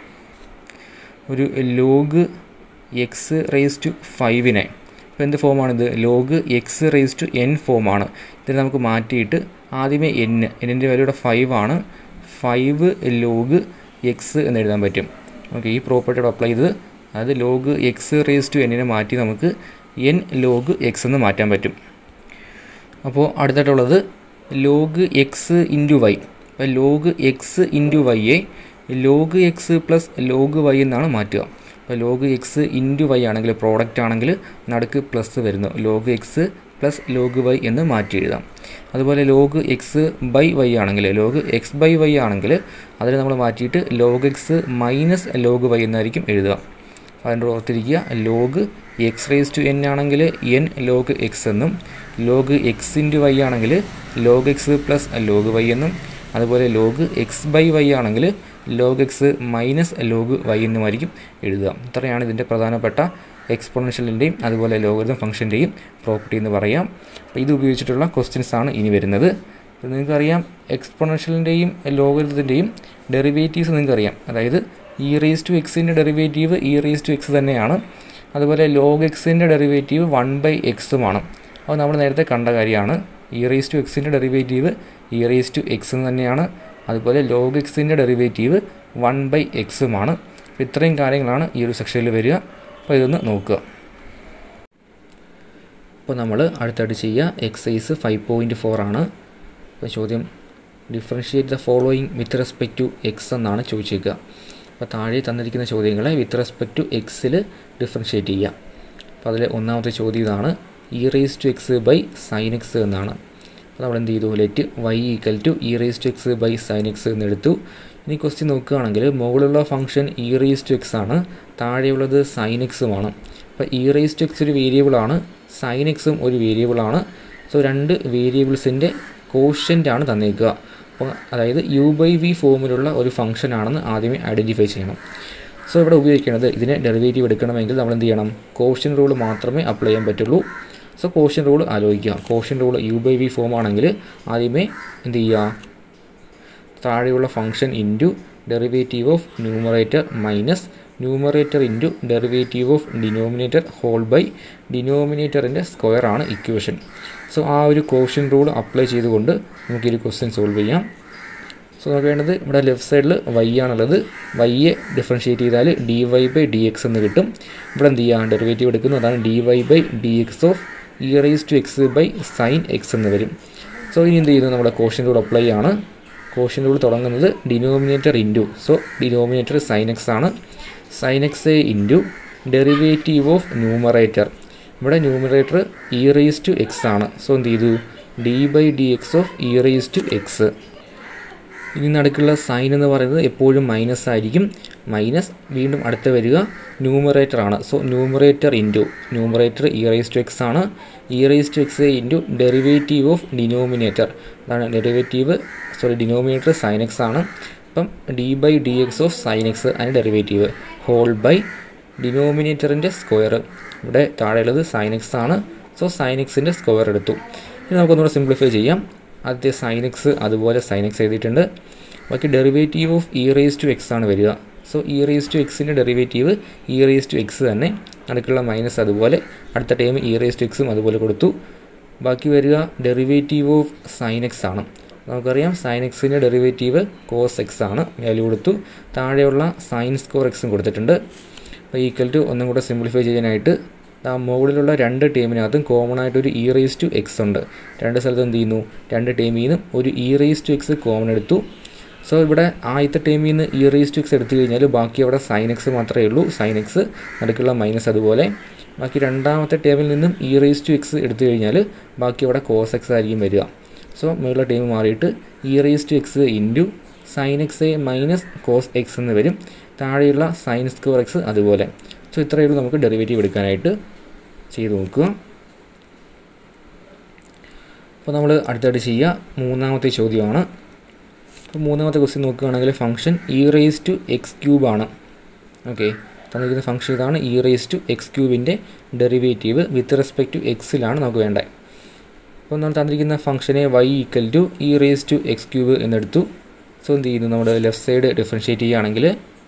ഒരു ലോഗ് എക്സ് റേസ് ടു ഫൈവിനെ ഇപ്പോൾ എന്ത് ഫോമാണിത് log x raise to n ഫോമാണ് ഇതിൽ നമുക്ക് മാറ്റിയിട്ട് ആദ്യമേ എൻ എന്നിൻ്റെ വാല്യൂടെ ഫൈവ് ആണ് ഫൈവ് ലോഗ് എക്സ് എന്ന് എഴുതാൻ പറ്റും ഓക്കെ ഈ പ്രോപ്പർട്ടിയോട് അപ്ലൈ ചെയ്ത് അതായത് ലോഗ് എക്സ് റേസ് ടു എന്നിനെ മാറ്റി നമുക്ക് എൻ ലോഗ് എക്സ് എന്ന് മാറ്റാൻ പറ്റും അപ്പോൾ അടുത്തായിട്ടുള്ളത് ലോഗ് എക്സ് ഇൻറ്റു വൈ അപ്പോൾ ലോഗ് എക്സ് ഇൻറ്റു വൈയെ log x plus log y എന്നാണ് മാറ്റുക അപ്പോൾ ലോഗ് എക്സ് ഇൻറ്റു വൈ ആണെങ്കിൽ പ്രോഡക്റ്റ് ആണെങ്കിൽ നടുക്ക് പ്ലസ് വരുന്നു log x plus log y എന്ന് മാറ്റി എഴുതാം അതുപോലെ ലോഗ് എക്സ് ബൈ വൈ ആണെങ്കിൽ ലോഗ് എക്സ് ബൈ വൈ ആണെങ്കിൽ അതിൽ നമ്മൾ മാറ്റിയിട്ട് log x minus log y എന്നായിരിക്കും എഴുതുക അതിൻ്റെ ഓർത്തിരിക്കുക log x raise to n ആണെങ്കിൽ എൻ ലോഗ് എക്സ് എന്നും ലോഗ് എക്സ് ഇൻറ്റു വൈ ആണെങ്കിൽ log x plus log y എന്നും അതുപോലെ ലോഗ് എക്സ് ബൈ വൈ ആണെങ്കിൽ log x minus log y എന്നുമായിരിക്കും എഴുതുക ഇത്രയാണ് ഇതിൻ്റെ പ്രധാനപ്പെട്ട എക്സ്പൊണൻഷ്യലിൻ്റെയും അതുപോലെ ലോഗരിതം ഫംഗ്ഷൻ്റെയും പ്രോപ്പർട്ടി എന്ന് പറയാം അപ്പോൾ ഇത് ഉപയോഗിച്ചിട്ടുള്ള ക്വസ്റ്റ്യൻസ് ആണ് ഇനി വരുന്നത് അപ്പോൾ നിങ്ങൾക്കറിയാം എക്സ്പൊണൻഷ്യലിൻ്റെയും ലോഗരിതത്തിൻ്റെയും ഡെറിവേറ്റീവ്സ് നിങ്ങൾക്കറിയാം അതായത് ഇ റേസ് ടു എക്സിൻ്റെ derivative e raise to x തന്നെയാണ് അതുപോലെ ലോഗ് എക്സിൻ്റെ ഡെറിവേറ്റീവ് വൺ ബൈ എക്സുമാണ് അത് നമ്മൾ നേരത്തെ കണ്ട കാര്യമാണ് ഇ റേസ് ടു എക്സിൻ്റെ derivative e raise to x തന്നെയാണ് അതുപോലെ ലോഗ് എക്സിൻ്റെ ഡെറിവേറ്റീവ് വൺ ബൈ എക്സുമാണ് ഇത്രയും കാര്യങ്ങളാണ് ഈ ഒരു സെക്ഷനിൽ വരിക അപ്പോൾ ഇതൊന്ന് നോക്കുക അപ്പോൾ നമ്മൾ അടുത്തായിട്ട് ചെയ്യുക എക്സൈസ് ഫൈവ് പോയിൻറ്റ് ഫോർ ആണ് അപ്പോൾ ചോദ്യം differentiate the following with respect to x എന്നാണ് ചോദിച്ചേക്കുക അപ്പോൾ താഴെ തന്നിരിക്കുന്ന ചോദ്യങ്ങളെ വിത്ത് റെസ്പെക്ട് ടു എക്സിൽ ഡിഫറൻഷിയേറ്റ് ചെയ്യുക അപ്പോൾ അതിൽ ഒന്നാമത്തെ ചോദ്യം ഇതാണ് e raise to x by sine x എന്നാണ് അപ്പോൾ നമ്മൾ എന്ത് ചെയ്തു let y equal to e raise to x by sine x എന്ന് എടുത്തു ഇനി ക്വസ്റ്റ്യൻ നോക്കുകയാണെങ്കിൽ മുകളിലുള്ള function e raise to x ആണ് താഴെയുള്ളത് സൈൻ എക്സുമാണ് അപ്പോൾ ഇ റേസ് ടു എക്സ് ഒരു വേരിയബിളാണ് സൈൻ എക്സും ഒരു വേരിയബിളാണ് സോ രണ്ട് വേരിയബിൾസിൻ്റെ കോഷ്യൻ്റാണ് തന്നേക്കുക അപ്പോൾ അതായത് യു ബൈ വി ഫോമിലുള്ള ഒരു ഫംഗ്ഷൻ ആണെന്ന് ആദ്യമേ ഐഡൻറ്റിഫൈ ചെയ്യണം സോ ഇവിടെ ഉപയോഗിക്കുന്നത് ഇതിനെ ഡെറിവേറ്റീവ് എടുക്കണമെങ്കിൽ നമ്മൾ എന്ത് ചെയ്യണം കോഷ്യൻ റൂൾ മാത്രമേ അപ്ലൈ ചെയ്യാൻ പറ്റുള്ളൂ സോ കോഷ്യൻ റൂൾ ആലോചിക്കുക quotient rule u by v form ആണെങ്കിൽ ആദ്യമേ എന്ത് ചെയ്യുക താഴെയുള്ള function into derivative of numerator minus numerator into derivative of denominator whole by ഡിനോമിനേറ്ററിൻ്റെ സ്ക്വയർ ആണ് ഇക്വേഷൻ സോ ആ ഒരു കോഷ്യൻ റൂൾ അപ്ലൈ ചെയ്തുകൊണ്ട് നമുക്ക് ഈ ക്വസ്റ്റ്യൻ സോൾവ് ചെയ്യാം സോ നമുക്ക് വേണ്ടത് ഇവിടെ ലെഫ്റ്റ് സൈഡിൽ വൈ ആണുള്ളത് വൈയെ ഡിഫറൻഷ്യേറ്റ് ചെയ്താൽ d y by d x എന്ന് കിട്ടും ഇവിടെ എന്ത് ചെയ്യുക ഡെറിവേറ്റീവ് എടുക്കുന്നു അതാണ് d y by d x of e rise to x by sine x എന്ന് വരും സോ ഇനി എന്ത് ചെയ്യുന്നു നമ്മുടെ കോഷ്യൻ റൂൾ അപ്ലൈ ആണ് കോഷ്യൻ റൂൾ തുടങ്ങുന്നത് denominator into so denominator sine x ആണ് sine x into derivative of numerator ഇവിടെ numerator e raise to x ആണ് സോ എന്ത് ചെയ്തു D by d x of e raise to x ഇനി നടുക്കുള്ള sign എന്ന് പറയുന്നത് എപ്പോഴും മൈനസ് ആയിരിക്കും മൈനസ് വീണ്ടും അടുത്ത് വരിക ന്യൂമറേറ്റർ ആണ് so numerator into numerator e rise to x ആണ് e rise to x into derivative of denominator അതാണ് derivative sorry denominator sine x ആണ് അപ്പം d by d x of sine x അതിന് ഡെറിവേറ്റീവ് ഹോൾ ബൈ ഡിനോമിനേറ്ററിൻ്റെ square ഇവിടെ താഴെയുള്ളത് sine x ആണ് so sine എക്സിൻ്റെ സ്ക്വയർ എടുത്തു ഇനി നമുക്കൊന്നുകൂടെ സിംപ്ലിഫൈ ചെയ്യാം ആദ്യത്തെ സൈൻ എക്സ് അതുപോലെ സൈൻ എക്സ് എഴുതിയിട്ടുണ്ട് ബാക്കി derivative of e raise to x ആണ് വരിക സോ ഇ റേസ് ടു എക്സിൻ്റെ derivative e raise to x തന്നെ അടുക്കുള്ള മൈനസ് അതുപോലെ അടുത്ത ടൈം ഇ റേസ് ടു എക്സും അതുപോലെ കൊടുത്തു ബാക്കി വരിക ഡെറിവേറ്റീവ് ഓഫ് സൈൻ എക്സ് ആണ് നമുക്കറിയാം സൈൻ എക്സിൻ്റെ ഡെറിവേറ്റീവ് കോസ് എക്സ് ആണ് വാല്യൂ കൊടുത്തു താഴെയുള്ള സൈൻ സ്കോർ എക്സും കൊടുത്തിട്ടുണ്ട് അപ്പോൾ ഈക്വൽ ടു ഒന്നും കൂടെ സിംപ്ലിഫൈ ചെയ്യാനായിട്ട് ആ മുകളിലുള്ള രണ്ട് ടീമിനകത്തും കോമൺ ആയിട്ട് ഒരു ഇ റേസ് ടു എക്സ് ഉണ്ട് രണ്ട് സ്ഥലത്ത് എന്ത് ചെയ്യുന്നു രണ്ട് ടീമിൽ നിന്നും ഒരു e raise to x common എടുത്തു സോ ഇവിടെ ആദ്യത്തെ ടീമിൽ നിന്ന് ഇ റേസ് ടു എക്സ് എടുത്തു കഴിഞ്ഞാൽ ബാക്കി അവിടെ സൈൻ എക്സ് മാത്രമേ ഉള്ളൂ സൈൻ എക്സ് നടുക്കുള്ള മൈനസ് അതുപോലെ ബാക്കി രണ്ടാമത്തെ ടേമിൽ നിന്നും ഇ റേസ് ടു എക്സ് എടുത്തു കഴിഞ്ഞാൽ ബാക്കി അവിടെ കോസ് എക്സ് ആയിരിക്കും വരിക സോ മുകളിലെ ടീം മാറിയിട്ട് e raise to x into sine x a minus cos x എന്ന് വരും താഴെയുള്ള സൈൻ സ്ക്വയർ എക്സ് അതുപോലെ സോ ഇത്രയേ ഉള്ളൂ നമുക്ക് ഡെറിവേറ്റീവ് എടുക്കാനായിട്ട് ചെയ്ത് നോക്കുക അപ്പോൾ നമ്മൾ അടുത്തായിട്ട് ചെയ്യുക മൂന്നാമത്തെ ചോദ്യമാണ് അപ്പോൾ മൂന്നാമത്തെ ക്വസ്റ്റ്യൻ നോക്കുകയാണെങ്കിൽ function e raise to x cube ആണ് ഓക്കെ തന്നിരിക്കുന്ന ഫംഗ്ഷൻ ഇതാണ് ഇ റേസ് ടു എക്സ് ക്യൂബിൻ്റെ ഡെറിവേറ്റീവ് വിത്ത് റെസ്പെക്ട് ടു എക്സിലാണ് നമുക്ക് വേണ്ടത് അപ്പോൾ നമ്മൾ തന്നിരിക്കുന്ന ഫംഗ്ഷനെ y equal to e raise to x cube എന്നെടുത്തു സോ എന്ത് ചെയ്യുന്നു നമ്മുടെ ലെഫ്റ്റ് സൈഡ് ഡിഫറൻഷ്യേറ്റ് ചെയ്യുകയാണെങ്കിൽ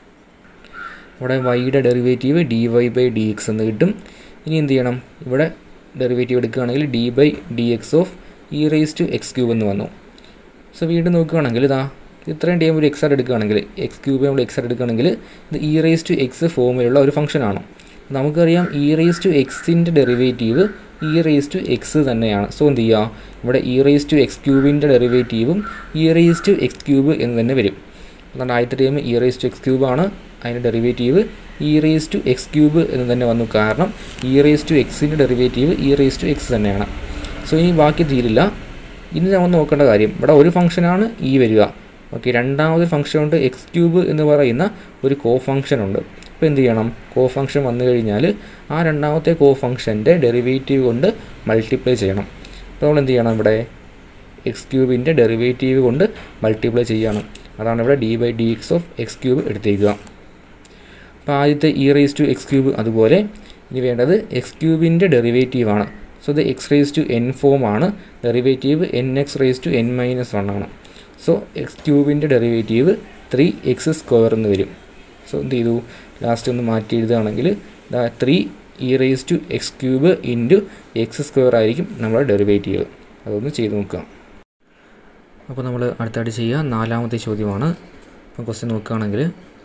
ഇവിടെ വൈയുടെ derivative d y by d x എന്ന് കിട്ടും ഇനി എന്ത് ചെയ്യണം ഇവിടെ ഡെറിവേറ്റീവ് എടുക്കുകയാണെങ്കിൽ d by d x of e raise to x cube എന്ന് വന്നു സോ വീണ്ടും നോക്കുകയാണെങ്കിൽ ഇതാ ഇത്രയും ടൈം ഒരു എക്സ് ആർ എടുക്കുകയാണെങ്കിൽ എക്സ് ക്യൂബ് നമ്മൾ എക്സ് ആർ എടുക്കുകയാണെങ്കിൽ ഇത് ഇ റേസ് ടു എക്സ് ഫോമിലുള്ള ഒരു ഫംഗ്ഷനാണ് നമുക്കറിയാം ഇ റേസ് ടു എക്സിൻ്റെ derivative e raise to x തന്നെയാണ് സോ എന്ത് ചെയ്യുക ഇവിടെ ഇ റേസ് ടു എക്സ് ക്യൂബിൻ്റെ ഡെറിവേറ്റീവും e raise to x cube എന്ന് തന്നെ വരും അതുകൊണ്ട് ആദ്യത്തെ time e raise to x cube ആണ് അതിൻ്റെ derivative e raise to x cube എന്ന് തന്നെ വന്നു കാരണം ഇ റേസ് ടു എക്സിൻ്റെ derivative e raise to x തന്നെയാണ് സോ ഇനി ബാക്കി തീരില്ല ഇനി നമ്മൾ നോക്കേണ്ട കാര്യം ഇവിടെ ഒരു ഫംഗ്ഷനാണ് ഇ വരിക ഓക്കെ രണ്ടാമത് ഫംഗ്ഷൻ ഉണ്ട് എക്സ് ക്യൂബ് എന്ന് പറയുന്ന ഒരു കോ ഫംഗ്ഷൻ ഉണ്ട് അപ്പോൾ എന്ത് ചെയ്യണം കോ ഫംഗ്ഷൻ വന്നു കഴിഞ്ഞാൽ ആ രണ്ടാമത്തെ കോ ഫംഗ്ഷൻ്റെ ഡെറിവേറ്റീവ് കൊണ്ട് മൾട്ടിപ്ലൈ ചെയ്യണം അപ്പോൾ നമ്മൾ എന്ത് ചെയ്യണം ഇവിടെ എക്സ് ക്യൂബിൻ്റെ ഡെറിവേറ്റീവ് കൊണ്ട് മൾട്ടിപ്ലൈ ചെയ്യണം അതാണ് ഇവിടെ d by d x of x cube എടുത്തേക്കുക അപ്പോൾ ആദ്യത്തെ e raise to x cube അതുപോലെ ഇനി വേണ്ടത് എക്സ് ക്യൂബിൻ്റെ ഡെറിവേറ്റീവ് ആണ് സോ ഇത് x raise to n form ആണ് derivative n x raise to n minus one ആണ് സോ എക്സ് ക്യൂബിൻ്റെ ഡെറിവേറ്റീവ് ത്രീ എക്സ് സ്ക്വയർ എന്ന് വരും സോ എന്ത് ചെയ്തു ലാസ്റ്റ് ഒന്ന് മാറ്റി എഴുതുകയാണെങ്കിൽ three e raise to x cube into x square ആയിരിക്കും നമ്മുടെ ഡെറിവേറ്റീവ് അതൊന്ന് ചെയ്ത് നോക്കുക അപ്പോൾ നമ്മൾ അടുത്തായിട്ട് ചെയ്യുക നാലാമത്തെ ചോദ്യമാണ് അപ്പോൾ ക്വസ്റ്റ്യൻ നോക്കുകയാണെങ്കിൽ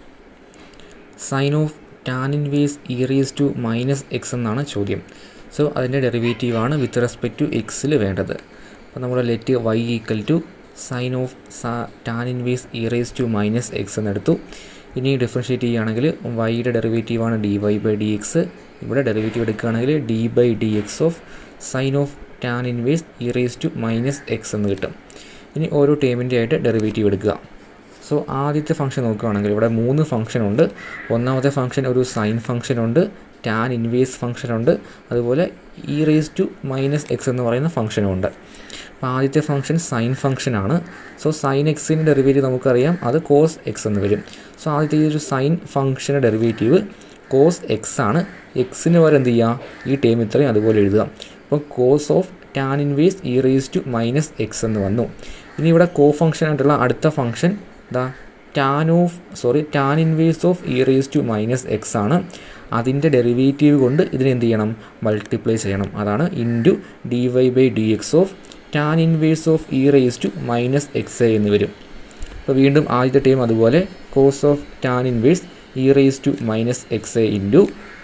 sine of tan inverse e raise to minus x എന്നാണ് ചോദ്യം സോ അതിൻ്റെ ഡെറിവേറ്റീവാണ് വിത്ത് റെസ്പെക്ട് ടു എക്സിൽ വേണ്ടത് അപ്പോൾ നമ്മൾ let y equal to sine of tan inverse e raise to minus x എന്നെടുത്തു ഇനി ഡിഫറൻഷ്യേറ്റ് ചെയ്യുകയാണെങ്കിൽ വൈയുടെ ഡെറിവേറ്റീവാണ് d y by d x ഇവിടെ ഡെറിവേറ്റീവ് എടുക്കുകയാണെങ്കിൽ d by d x of sine of tan inverse e raise to minus x എന്ന് കിട്ടും ഇനി ഓരോ ടേമിൻ്റെ ആയിട്ട് ഡെറിവേറ്റീവ് എടുക്കുക സോ ആദ്യത്തെ ഫംഗ്ഷൻ നോക്കുകയാണെങ്കിൽ ഇവിടെ മൂന്ന് ഫംഗ്ഷൻ ഉണ്ട് ഒന്നാമത്തെ ഫംഗ്ഷൻ ഒരു സൈൻ ഫംഗ്ഷൻ ഉണ്ട് ടാൻ ഇൻവേഴ്സ് ഫംഗ്ഷൻ ഉണ്ട് അതുപോലെ e raise to minus x എന്ന് പറയുന്ന ഫംഗ്ഷനും ഉണ്ട് അപ്പോൾ ആദ്യത്തെ ഫംഗ്ഷൻ സൈൻ ഫംഗ്ഷൻ ആണ് സോ സൈൻ എക്സിൻ്റെ ഡെറിവേറ്റീവ് നമുക്കറിയാം അത് കോസ് എക്സ് എന്ന് വരും സോ ആദ്യത്തെ ഈ ഒരു സൈൻ ഫംഗ്ഷൻ്റെ ഡെറിവേറ്റീവ് കോസ് എക്സ് ആണ് എക്സിന് വരെ എന്ത് ചെയ്യുക ഈ ടേം ഇത്രയും അതുപോലെ എഴുതുക അപ്പോൾ cos of tan inverse e raise to minus x എന്ന് വന്നു ഇനി ഇവിടെ കോ ഫംഗ്ഷൻ ആയിട്ടുള്ള അടുത്ത ഫംഗ്ഷൻ ദാ tan of sorry tan inverse of e raise to minus x ആണ് അതിൻ്റെ ഡെറിവേറ്റീവ് കൊണ്ട് ഇതിനെ എന്ത് ചെയ്യണം മൾട്ടിപ്ലൈ ചെയ്യണം അതാണ് into d y by d x of tan inverse of e raise to minus x a എന്ന് വരും അപ്പോൾ വീണ്ടും ആദ്യത്തെ ടൈം അതുപോലെ cos of tan inverse e raise to minus x a into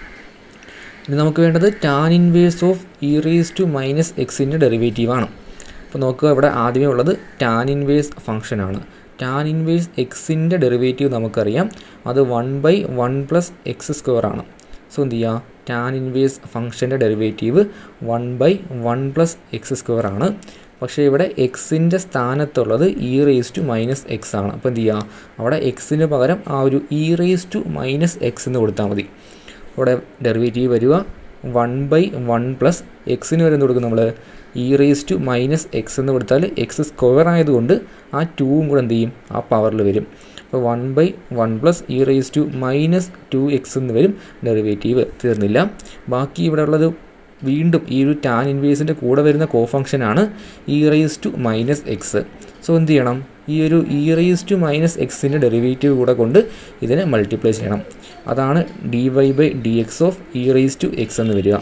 ഇനി നമുക്ക് വേണ്ടത് tan inverse of e raise to minus എക്സിൻ്റെ ഡെറിവേറ്റീവാണ് അപ്പോൾ നോക്കുക ഇവിടെ ആദ്യമേ ഉള്ളത് ടാൻ ഇൻവേഴ്സ് ഫംഗ്ഷനാണ് ടാൻ ഇൻവേഴ്സ് എക്സിൻ്റെ ഡെറിവേറ്റീവ് നമുക്കറിയാം അത് one by one plus x square ആണ് സോ എന്ത് ചെയ്യുക ടാൻ ഇൻവേഴ്സ് ഫംഗ്ഷൻ്റെ derivative one by one plus x square ആണ് പക്ഷേ ഇവിടെ എക്സിൻ്റെ സ്ഥാനത്തുള്ളത് e raise to minus x ആണ് അപ്പോൾ എന്ത് ചെയ്യുക അവിടെ എക്സിന് പകരം ആ ഒരു e raise to minus x എന്ന് കൊടുത്താൽ മതി ഇവിടെ ഡെറിവേറ്റീവ് വരിക വൺ ബൈ വൺ പ്ലസ് എക്സിന് വരെ എന്ത് കൊടുക്കും നമ്മൾ e raise to minus x എന്ന് കൊടുത്താൽ എക്സ് സ്ക്വയർ ആയതുകൊണ്ട് ആ ടൂവും കൂടെ എന്ത് ചെയ്യും ആ പവറിൽ വരും അപ്പോൾ one by one plus e raise to minus two x എന്ന് വരും ഡെറിവേറ്റീവ് തീർന്നില്ല ബാക്കി ഇവിടെ ഉള്ളത് വീണ്ടും ഈ ഒരു ടാൻ ഇൻവേഴ്സിൻ്റെ കൂടെ വരുന്ന കോ ഫംഗ്ഷനാണ് e raise to minus x so എന്ത് ചെയ്യണം ഈ ഒരു ഇ റേസ് ടു മൈനസ് എക്സിൻ്റെ ഡെറിവേറ്റീവ് കൂടെ കൊണ്ട് ഇതിനെ മൾട്ടിപ്ലൈ ചെയ്യണം അതാണ് d y by d x of e raise to x എന്ന് വരിക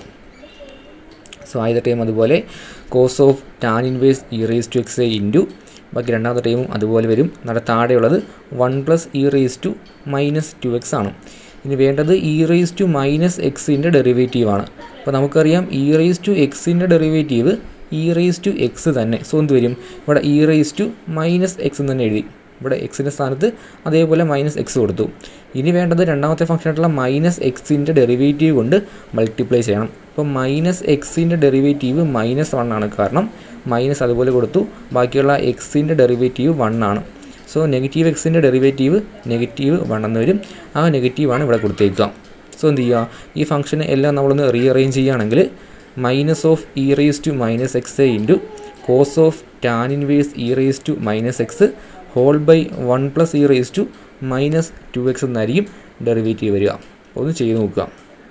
സോ ആദ്യത്തെ ടൈം അതുപോലെ cos of tan inverse e raise to x into ബാക്കി രണ്ടാമത്തെ ടൈമും അതുപോലെ വരും നമ്മുടെ താഴെയുള്ളത് one plus e raise to minus two x ആണ് ഇനി വേണ്ടത് ഇ റേസ് ടു മൈനസ് എക്സിൻ്റെ ഡെറിവേറ്റീവാണ് അപ്പോൾ നമുക്കറിയാം ഇ റേസ് ടു എക്സിൻ്റെ derivative e raise to x തന്നെ സോ എന്ത് വരും ഇവിടെ e raise to minus x എന്ന് തന്നെ എഴുതി ഇവിടെ എക്സിൻ്റെ സ്ഥാനത്ത് അതേപോലെ മൈനസ് എക്സ് കൊടുത്തു ഇനി വേണ്ടത് രണ്ടാമത്തെ ഫംഗ്ഷൻ ആയിട്ടുള്ള മൈനസ് എക്സിൻ്റെ ഡെറിവേറ്റീവ് കൊണ്ട് മൾട്ടിപ്ലൈ ചെയ്യണം അപ്പോൾ മൈനസ് എക്സിൻ്റെ ഡെറിവേറ്റീവ് മൈനസ് വൺ ആണ് കാരണം മൈനസ് അതുപോലെ കൊടുത്തു ബാക്കിയുള്ള എക്സിൻ്റെ ഡെറിവേറ്റീവ് വൺ ആണ് സോ നെഗറ്റീവ് എക്സിൻ്റെ ഡെറിവേറ്റീവ് നെഗറ്റീവ് വൺ എന്ന് വരും ആ നെഗറ്റീവാണ് ഇവിടെ കൊടുത്തേക്കുക സോ എന്ത് ചെയ്യുക ഈ ഫംഗ്ഷന് എല്ലാം നമ്മളൊന്ന് റീഅറേഞ്ച് ചെയ്യുകയാണെങ്കിൽ minus of e raise to minus x into cos of tan inverse e raise to minus x whole by one plus e raise to minus two x എന്നായിരിക്കും ഡെറിവേറ്റീവ് വരിക ഒന്ന് ചെയ്ത് നോക്കുക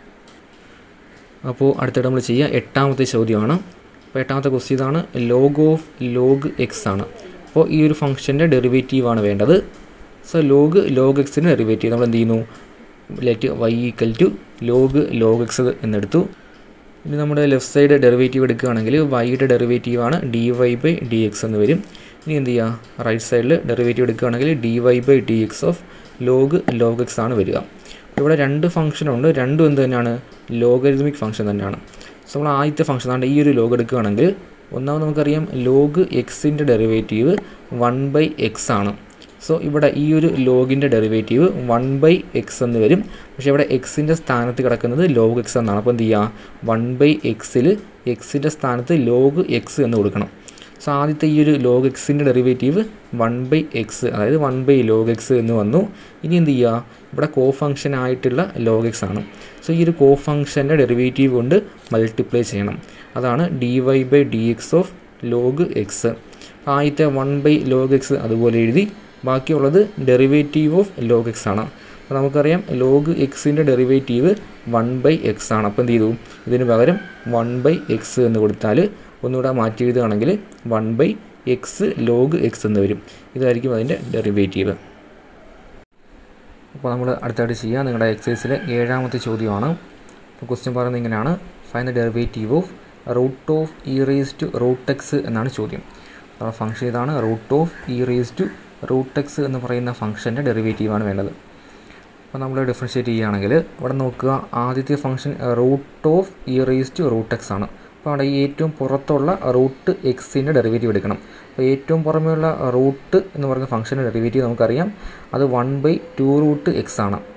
അപ്പോൾ അടുത്തിടെ നമ്മൾ ചെയ്യുക എട്ടാമത്തെ ചോദ്യമാണ് അപ്പോൾ എട്ടാമത്തെ ക്വസ്റ്റ്യൻ ഇതാണ് ലോഗ് ഓഫ് ലോഗ് എക്സ് ആണ് അപ്പോൾ ഈ ഒരു ഫംഗ്ഷൻ്റെ ഡെറിവേറ്റീവാണ് വേണ്ടത് സോ ലോഗ് ലോഗ് എക്സിൻ്റെ ഡെറിവേറ്റീവ് നമ്മൾ എന്ത് ചെയ്യുന്നു let y equal to log log x എന്നെടുത്തു ഇനി നമ്മുടെ ലെഫ്റ്റ് സൈഡ് ഡെറിവേറ്റീവ് എടുക്കുകയാണെങ്കിൽ വൈയുടെ ഡെറിവേറ്റീവാണ് d y by d x എന്ന് വരും ഇനി എന്ത് ചെയ്യുക റൈറ്റ് സൈഡിൽ ഡെറിവേറ്റീവ് എടുക്കുകയാണെങ്കിൽ d y by d x of log log x ആണ് വരിക ഇവിടെ രണ്ട് ഫംഗ്ഷനുണ്ട് രണ്ടും എന്ത് തന്നെയാണ് ലോഗരിതമിക് ഫംഗ്ഷൻ തന്നെയാണ് സോ നമ്മൾ ആദ്യത്തെ ഫംഗ്ഷൻ ആണ് ഈ ഒരു ലോഗ് എടുക്കുകയാണെങ്കിൽ ഒന്നാമത് നമുക്കറിയാം ലോഗ് എക്സിൻ്റെ ഡെറിവേറ്റീവ് വൺ ബൈ എക്സ് ആണ് സോ ഇവിടെ ഈ ഒരു ലോഗിൻ്റെ ഡെറിവേറ്റീവ് വൺ ബൈ എക്സ് എന്ന് വരും പക്ഷേ ഇവിടെ എക്സിൻ്റെ സ്ഥാനത്ത് കിടക്കുന്നത് ലോഗ് എക്സ് എന്നാണ് അപ്പോൾ എന്ത് ചെയ്യുക വൺ ബൈ എക്സിൽ എക്സിൻ്റെ സ്ഥാനത്ത് ലോഗ് എക്സ് എന്ന് കൊടുക്കണം സോ ആദ്യത്തെ ഈ ഒരു ലോഗ് എക്സിൻ്റെ ഡെറിവേറ്റീവ് വൺ ബൈ എക്സ് അതായത് വൺ ബൈ ലോഗ് എക്സ് എന്ന് വന്നു ഇനി എന്ത് ചെയ്യുക ഇവിടെ കോ ഫംഗ്ഷൻ ആയിട്ടുള്ള ലോഗ് എക്സ് ആണ് സോ ഈ ഒരു കോ ഫംഗ്ഷൻ്റെ ഡെറിവേറ്റീവ് കൊണ്ട് മൾട്ടിപ്ലൈ ചെയ്യണം അതാണ് d y by d x of log x ആദ്യത്തെ വൺ ബൈ ലോഗ് എക്സ് അതുപോലെ എഴുതി ബാക്കിയുള്ളത് ഡെറിവേറ്റീവ് ഓഫ് ലോഗ് എക്സ് ആണ് അപ്പോൾ നമുക്കറിയാം ലോഗ് എക്സിൻ്റെ ഡെറിവേറ്റീവ് വൺ ബൈ എക്സ് ആണ് അപ്പോൾ എന്ത് ചെയ്തു ഇതിന് പകരം വൺ ബൈ എക്സ് എന്ന് കൊടുത്താൽ ഒന്നുകൂടെ മാറ്റി എഴുതുകയാണെങ്കിൽ one by x log x എന്ന് വരും ഇതായിരിക്കും അതിൻ്റെ ഡെറിവേറ്റീവ് അപ്പോൾ നമ്മൾ അടുത്തായിട്ട് ചെയ്യുക നിങ്ങളുടെ എക്സസൈസിലെ ഏഴാമത്തെ ചോദ്യമാണ് അപ്പോൾ ക്വസ്റ്റ്യൻ പറയുന്നത് ഇങ്ങനെയാണ് find the derivative of root of e raise to root x എന്നാണ് ചോദ്യം നമ്മുടെ ഫംഗ്ഷൻ ഇതാണ് root of e raise to root x എന്ന് പറയുന്ന ഫംഗ്ഷൻ്റെ ഡെറിവേറ്റീവാണ് വേണ്ടത് അപ്പോൾ നമ്മൾ ഡിഫറൻഷ്യേറ്റ് ചെയ്യുകയാണെങ്കിൽ ഇവിടെ നോക്കുക ആദ്യത്തെ function root of e raise to root x ആണ് അപ്പോൾ അവിടെ ഈ ഏറ്റവും പുറത്തുള്ള റൂട്ട് എക്സിൻ്റെ ഡെറിവേറ്റീവ് എടുക്കണം അപ്പോൾ ഏറ്റവും പുറമെയുള്ള റൂട്ട് എന്ന് പറയുന്ന ഫംഗ്ഷൻ്റെ ഡെറിവേറ്റീവ് നമുക്കറിയാം അത് one by two root x ആണ്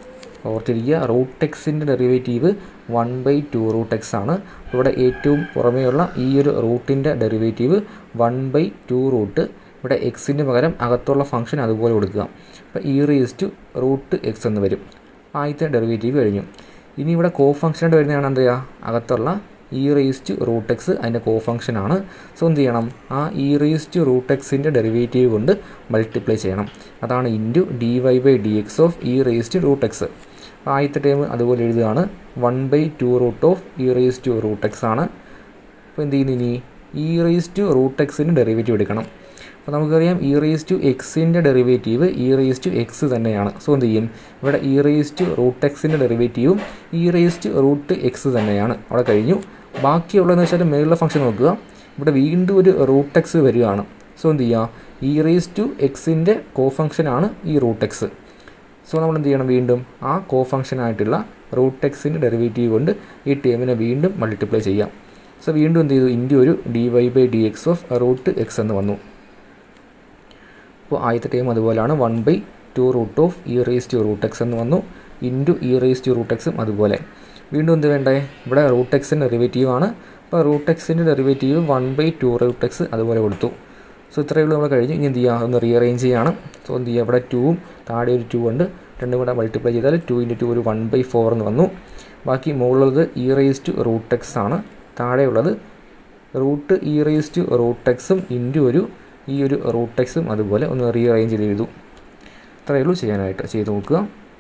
ഓർത്തിരിക്കുക റൂട്ട് എക്സിൻ്റെ derivative one by two root x ആണ് ഇവിടെ ഏറ്റവും പുറമേയുള്ള ഈ ഒരു റൂട്ടിൻ്റെ derivative one by two root ഇവിടെ എക്സിന് പകരം അകത്തുള്ള ഫംഗ്ഷൻ അതുപോലെ കൊടുക്കുക അപ്പോൾ e raise to root x എന്ന് വരും ആദ്യത്തെ ഡെറിവേറ്റീവ് കഴിഞ്ഞു ഇനി ഇവിടെ കോ ഫംഗ്ഷനായിട്ട് വരുന്നതാണ് എന്ത് ചെയ്യുക അകത്തുള്ള e raise to root x അതിൻ്റെ കോ ഫംഗ്ഷനാണ് സോ എന്ത് ചെയ്യണം ആ ഇ റേസ് ടു റൂട്ട് എക്സിൻ്റെ ഡെറിവേറ്റീവ് കൊണ്ട് മൾട്ടിപ്ലൈ ചെയ്യണം അതാണ് into d y by d x of e raise to root x ആദ്യത്തെ ടൈം അതുപോലെ എഴുതുകയാണ് one by two root of e raise to root x ആണ് അപ്പോൾ എന്ത് ചെയ്യുന്നു ഇനി ഇ റേസ് ടു റൂട്ട് എക്സിന് ഡെറിവേറ്റീവ് എടുക്കണം അപ്പോൾ നമുക്കറിയാം ഇ റേസ് ടു എക്സിൻ്റെ derivative e raise to x തന്നെയാണ് സോ എന്ത് ചെയ്യും ഇവിടെ ഇ റേസ് ടു റൂട്ട് എക്സിൻ്റെ ഡെറിവേറ്റീവും e raise to root x തന്നെയാണ് അവിടെ കഴിഞ്ഞു ബാക്കിയുള്ളതെന്ന് വെച്ചാൽ മേളിലെ ഫംഗ്ഷൻ നോക്കുക ഇവിടെ വീണ്ടും ഒരു റൂട്ട് എക്സ് വരികയാണ് സോ എന്ത് ചെയ്യുക ഇ റേസ് ടു എക്സിൻ്റെ കോ ഫംഗ്ഷനാണ് ഈ റൂട്ട് എക്സ് സോ നമ്മൾ എന്ത് ചെയ്യണം വീണ്ടും ആ കോ ഫംഗ്ഷനായിട്ടുള്ള റൂട്ട് എക്സിൻ്റെ ഡെറിവേറ്റീവ് കൊണ്ട് ഈ ടേമിനെ വീണ്ടും മൾട്ടിപ്ലൈ ചെയ്യാം സോ വീണ്ടും എന്ത് ചെയ്തു ഇൻറ്റു ഒരു d y by d x of root x എന്ന് വന്നു അപ്പോൾ ആദ്യത്തെ ടൈം അതുപോലെയാണ് one by two root of e raise to root x എന്ന് വന്നു into e raise to root എക്സും അതുപോലെ വീണ്ടും എന്ത് വേണ്ടേ ഇവിടെ റൂട്ട് എക്സിൻ്റെ ഡെറിവേറ്റീവ് ആണ് അപ്പോൾ റൂട്ട് എക്സിൻ്റെ derivative one by two root x അതുപോലെ കൊടുത്തു സോ ഇത്രയേ ഉള്ളൂ നമ്മൾ കഴിഞ്ഞ് ഇനി എന്ത് ചെയ്യുക ഒന്ന് റീഅറേഞ്ച് ചെയ്യാണ് സോ എന്ത് ചെയ്യുക ഇവിടെ ടൂവും താഴെ ഒരു ടു ഉണ്ട് രണ്ടും കൂടെ മൾട്ടിപ്ലൈ ചെയ്താൽ ടു ഇൻറ്റു ടു ഒരു വൺ ബൈ ഫോർ എന്ന് വന്നു ബാക്കി മുകളിലുള്ളത് e raise to root x ആണ് താഴെയുള്ളത് root e raise to root എക്സും ഇൻറ്റു ഒരു ഈ ഒരു റൂട്ട് എക്സും അതുപോലെ ഒന്ന് റീഅറേഞ്ച് ചെയ്ത് എഴുതും ഇത്രയേ ഉള്ളൂ ചെയ്യാനായിട്ട് ചെയ്ത് നോക്കുക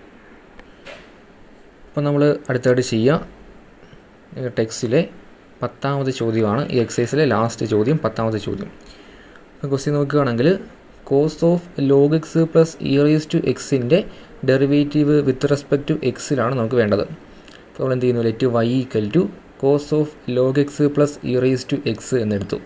അപ്പോൾ നമ്മൾ അടുത്തായിട്ട് ചെയ്യുക ടെക്സ്റ്റിലെ പത്താമത്തെ ചോദ്യമാണ് ഈ എക്സസൈസിലെ ലാസ്റ്റ് ചോദ്യം പത്താമത്തെ ചോദ്യം അപ്പോൾ ക്വസ്റ്റ്യൻ നോക്കുകയാണെങ്കിൽ cos of log x plus e raise to എക്സിൻ്റെ ഡെറിവേറ്റീവ് വിത്ത് റെസ്പെക്ട് ടു എക്സിലാണ് നമുക്ക് വേണ്ടത് അപ്പോൾ നമ്മൾ എന്ത് ചെയ്യുന്നു let y equal to cos of log x plus e raise to x എന്നെടുത്തു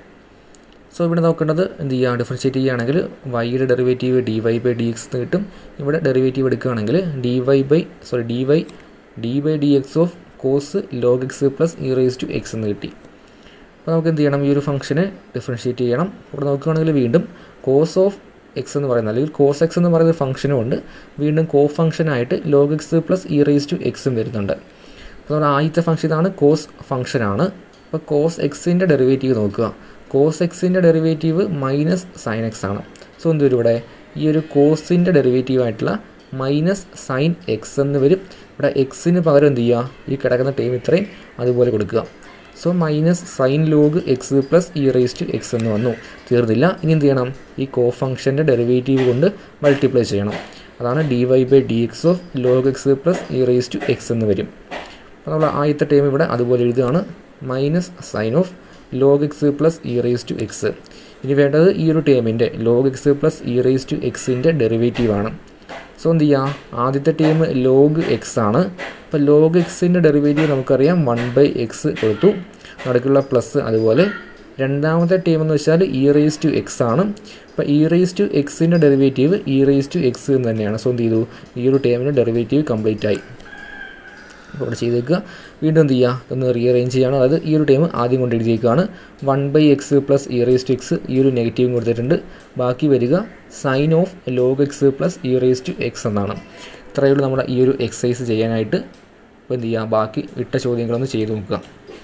സോ ഇവിടെ നോക്കേണ്ടത് എന്ത് ചെയ്യുക ഡിഫറൻഷ്യേറ്റ് ചെയ്യുകയാണെങ്കിൽ വൈയുടെ derivative d y by d x എന്ന് കിട്ടും ഇവിടെ ഡെറിവേറ്റീവ് എടുക്കുകയാണെങ്കിൽ d y by sorry d y d by d x of cos log x plus e raise to x എന്ന് കിട്ടി അപ്പോൾ നമുക്ക് എന്ത് ചെയ്യണം ഈ ഒരു ഫംഗ്ഷനെ ഡിഫറൻഷ്യേറ്റ് ചെയ്യണം ഇവിടെ നോക്കുകയാണെങ്കിൽ വീണ്ടും കോസ് ഓഫ് എക്സ് എന്ന് പറയുന്ന അല്ലെങ്കിൽ കോസ് എക്സ് എന്ന് പറയുന്ന ഫംഗ്ഷനും ഉണ്ട് വീണ്ടും കോ ഫംഗ്ഷനായിട്ട് log x plus e raise to എക്സും വരുന്നുണ്ട് അപ്പോൾ നമ്മുടെ ആദ്യത്തെ ഫംഗ്ഷൻ ഇതാണ് കോസ് ഫംഗ്ഷനാണ് അപ്പോൾ കോസ് എക്സിൻ്റെ ഡെറിവേറ്റീവ് നോക്കുക കോസ് എക്സിൻ്റെ ഡെറിവേറ്റീവ് മൈനസ് സൈൻ എക്സ് ആണ് സോ എന്ത് വരും ഇവിടെ ഈ ഒരു കോസിൻ്റെ ഡെറിവേറ്റീവ് ആയിട്ടുള്ള മൈനസ് സൈൻ എക്സ് എന്ന് വരും ഇവിടെ എക്സിന് പകരം എന്ത് ചെയ്യുക ഈ കിടക്കുന്ന ടൈം ഇത്രയും അതുപോലെ കൊടുക്കുക so minus sine log x plus e raise to x എന്ന് വന്നു തീർന്നില്ല ഇനി എന്ത് ചെയ്യണം ഈ കോ ഫംഗ്ഷൻ്റെ ഡെറിവേറ്റീവ് കൊണ്ട് മൾട്ടിപ്ലൈ ചെയ്യണം അതാണ് d y by d x of log x plus e raise to x എന്ന് വരും അപ്പോൾ നമ്മൾ ആദ്യത്തെ ടൈം ഇവിടെ അതുപോലെ എഴുതുകയാണ് minus sine of log x plus e raise to x ഇനി വേണ്ടത് ഈ ഒരു ടേമിൻ്റെ log x plus e raise to എക്സിൻ്റെ ഡെറിവേറ്റീവ് ആണ് സോ എന്ത് ചെയ്യുക ആദ്യത്തെ ടീം ലോഗ് എക്സ് ആണ് അപ്പോൾ ലോഗ് എക്സിൻ്റെ ഡെറിവേറ്റീവ് നമുക്കറിയാം വൺ ബൈ എക്സ് കൊടുത്തു നടുക്കുള്ള പ്ലസ് അതുപോലെ രണ്ടാമത്തെ ടീം എന്ന് വെച്ചാൽ ഇ റേസ് ടു എക്സ് ആണ് അപ്പോൾ ഇ റേസ് ടു എക്സിൻ്റെ derivative e raise to x എന്ന് തന്നെയാണ് സോ എന്ത് ചെയ്തു ഈ ഒരു ടേമിൻ്റെ ഡെറിവേറ്റീവ് കംപ്ലീറ്റ് ആയി അപ്പോൾ ഇവിടെ ചെയ്തേക്കുക വീണ്ടും എന്ത് ചെയ്യുക ഒന്ന് റീഅറേഞ്ച് ചെയ്യണം അതായത് ഈ ഒരു ടൈം ആദ്യം കൊണ്ട് എഴുതിയേക്കാണ് one by x plus e raise to x ഈ ഒരു നെഗറ്റീവും കൊടുത്തിട്ടുണ്ട് ബാക്കി വരിക sine of log x plus e raise to x എന്നാണ് ഇത്രയേ ഉള്ളൂ നമ്മുടെ ഈ ഒരു എക്സസൈസ് ചെയ്യാനായിട്ട് അപ്പോൾ എന്ത് ചെയ്യുക ബാക്കി ഇട്ട ചോദ്യങ്ങളൊന്ന് ചെയ്ത് നോക്കുക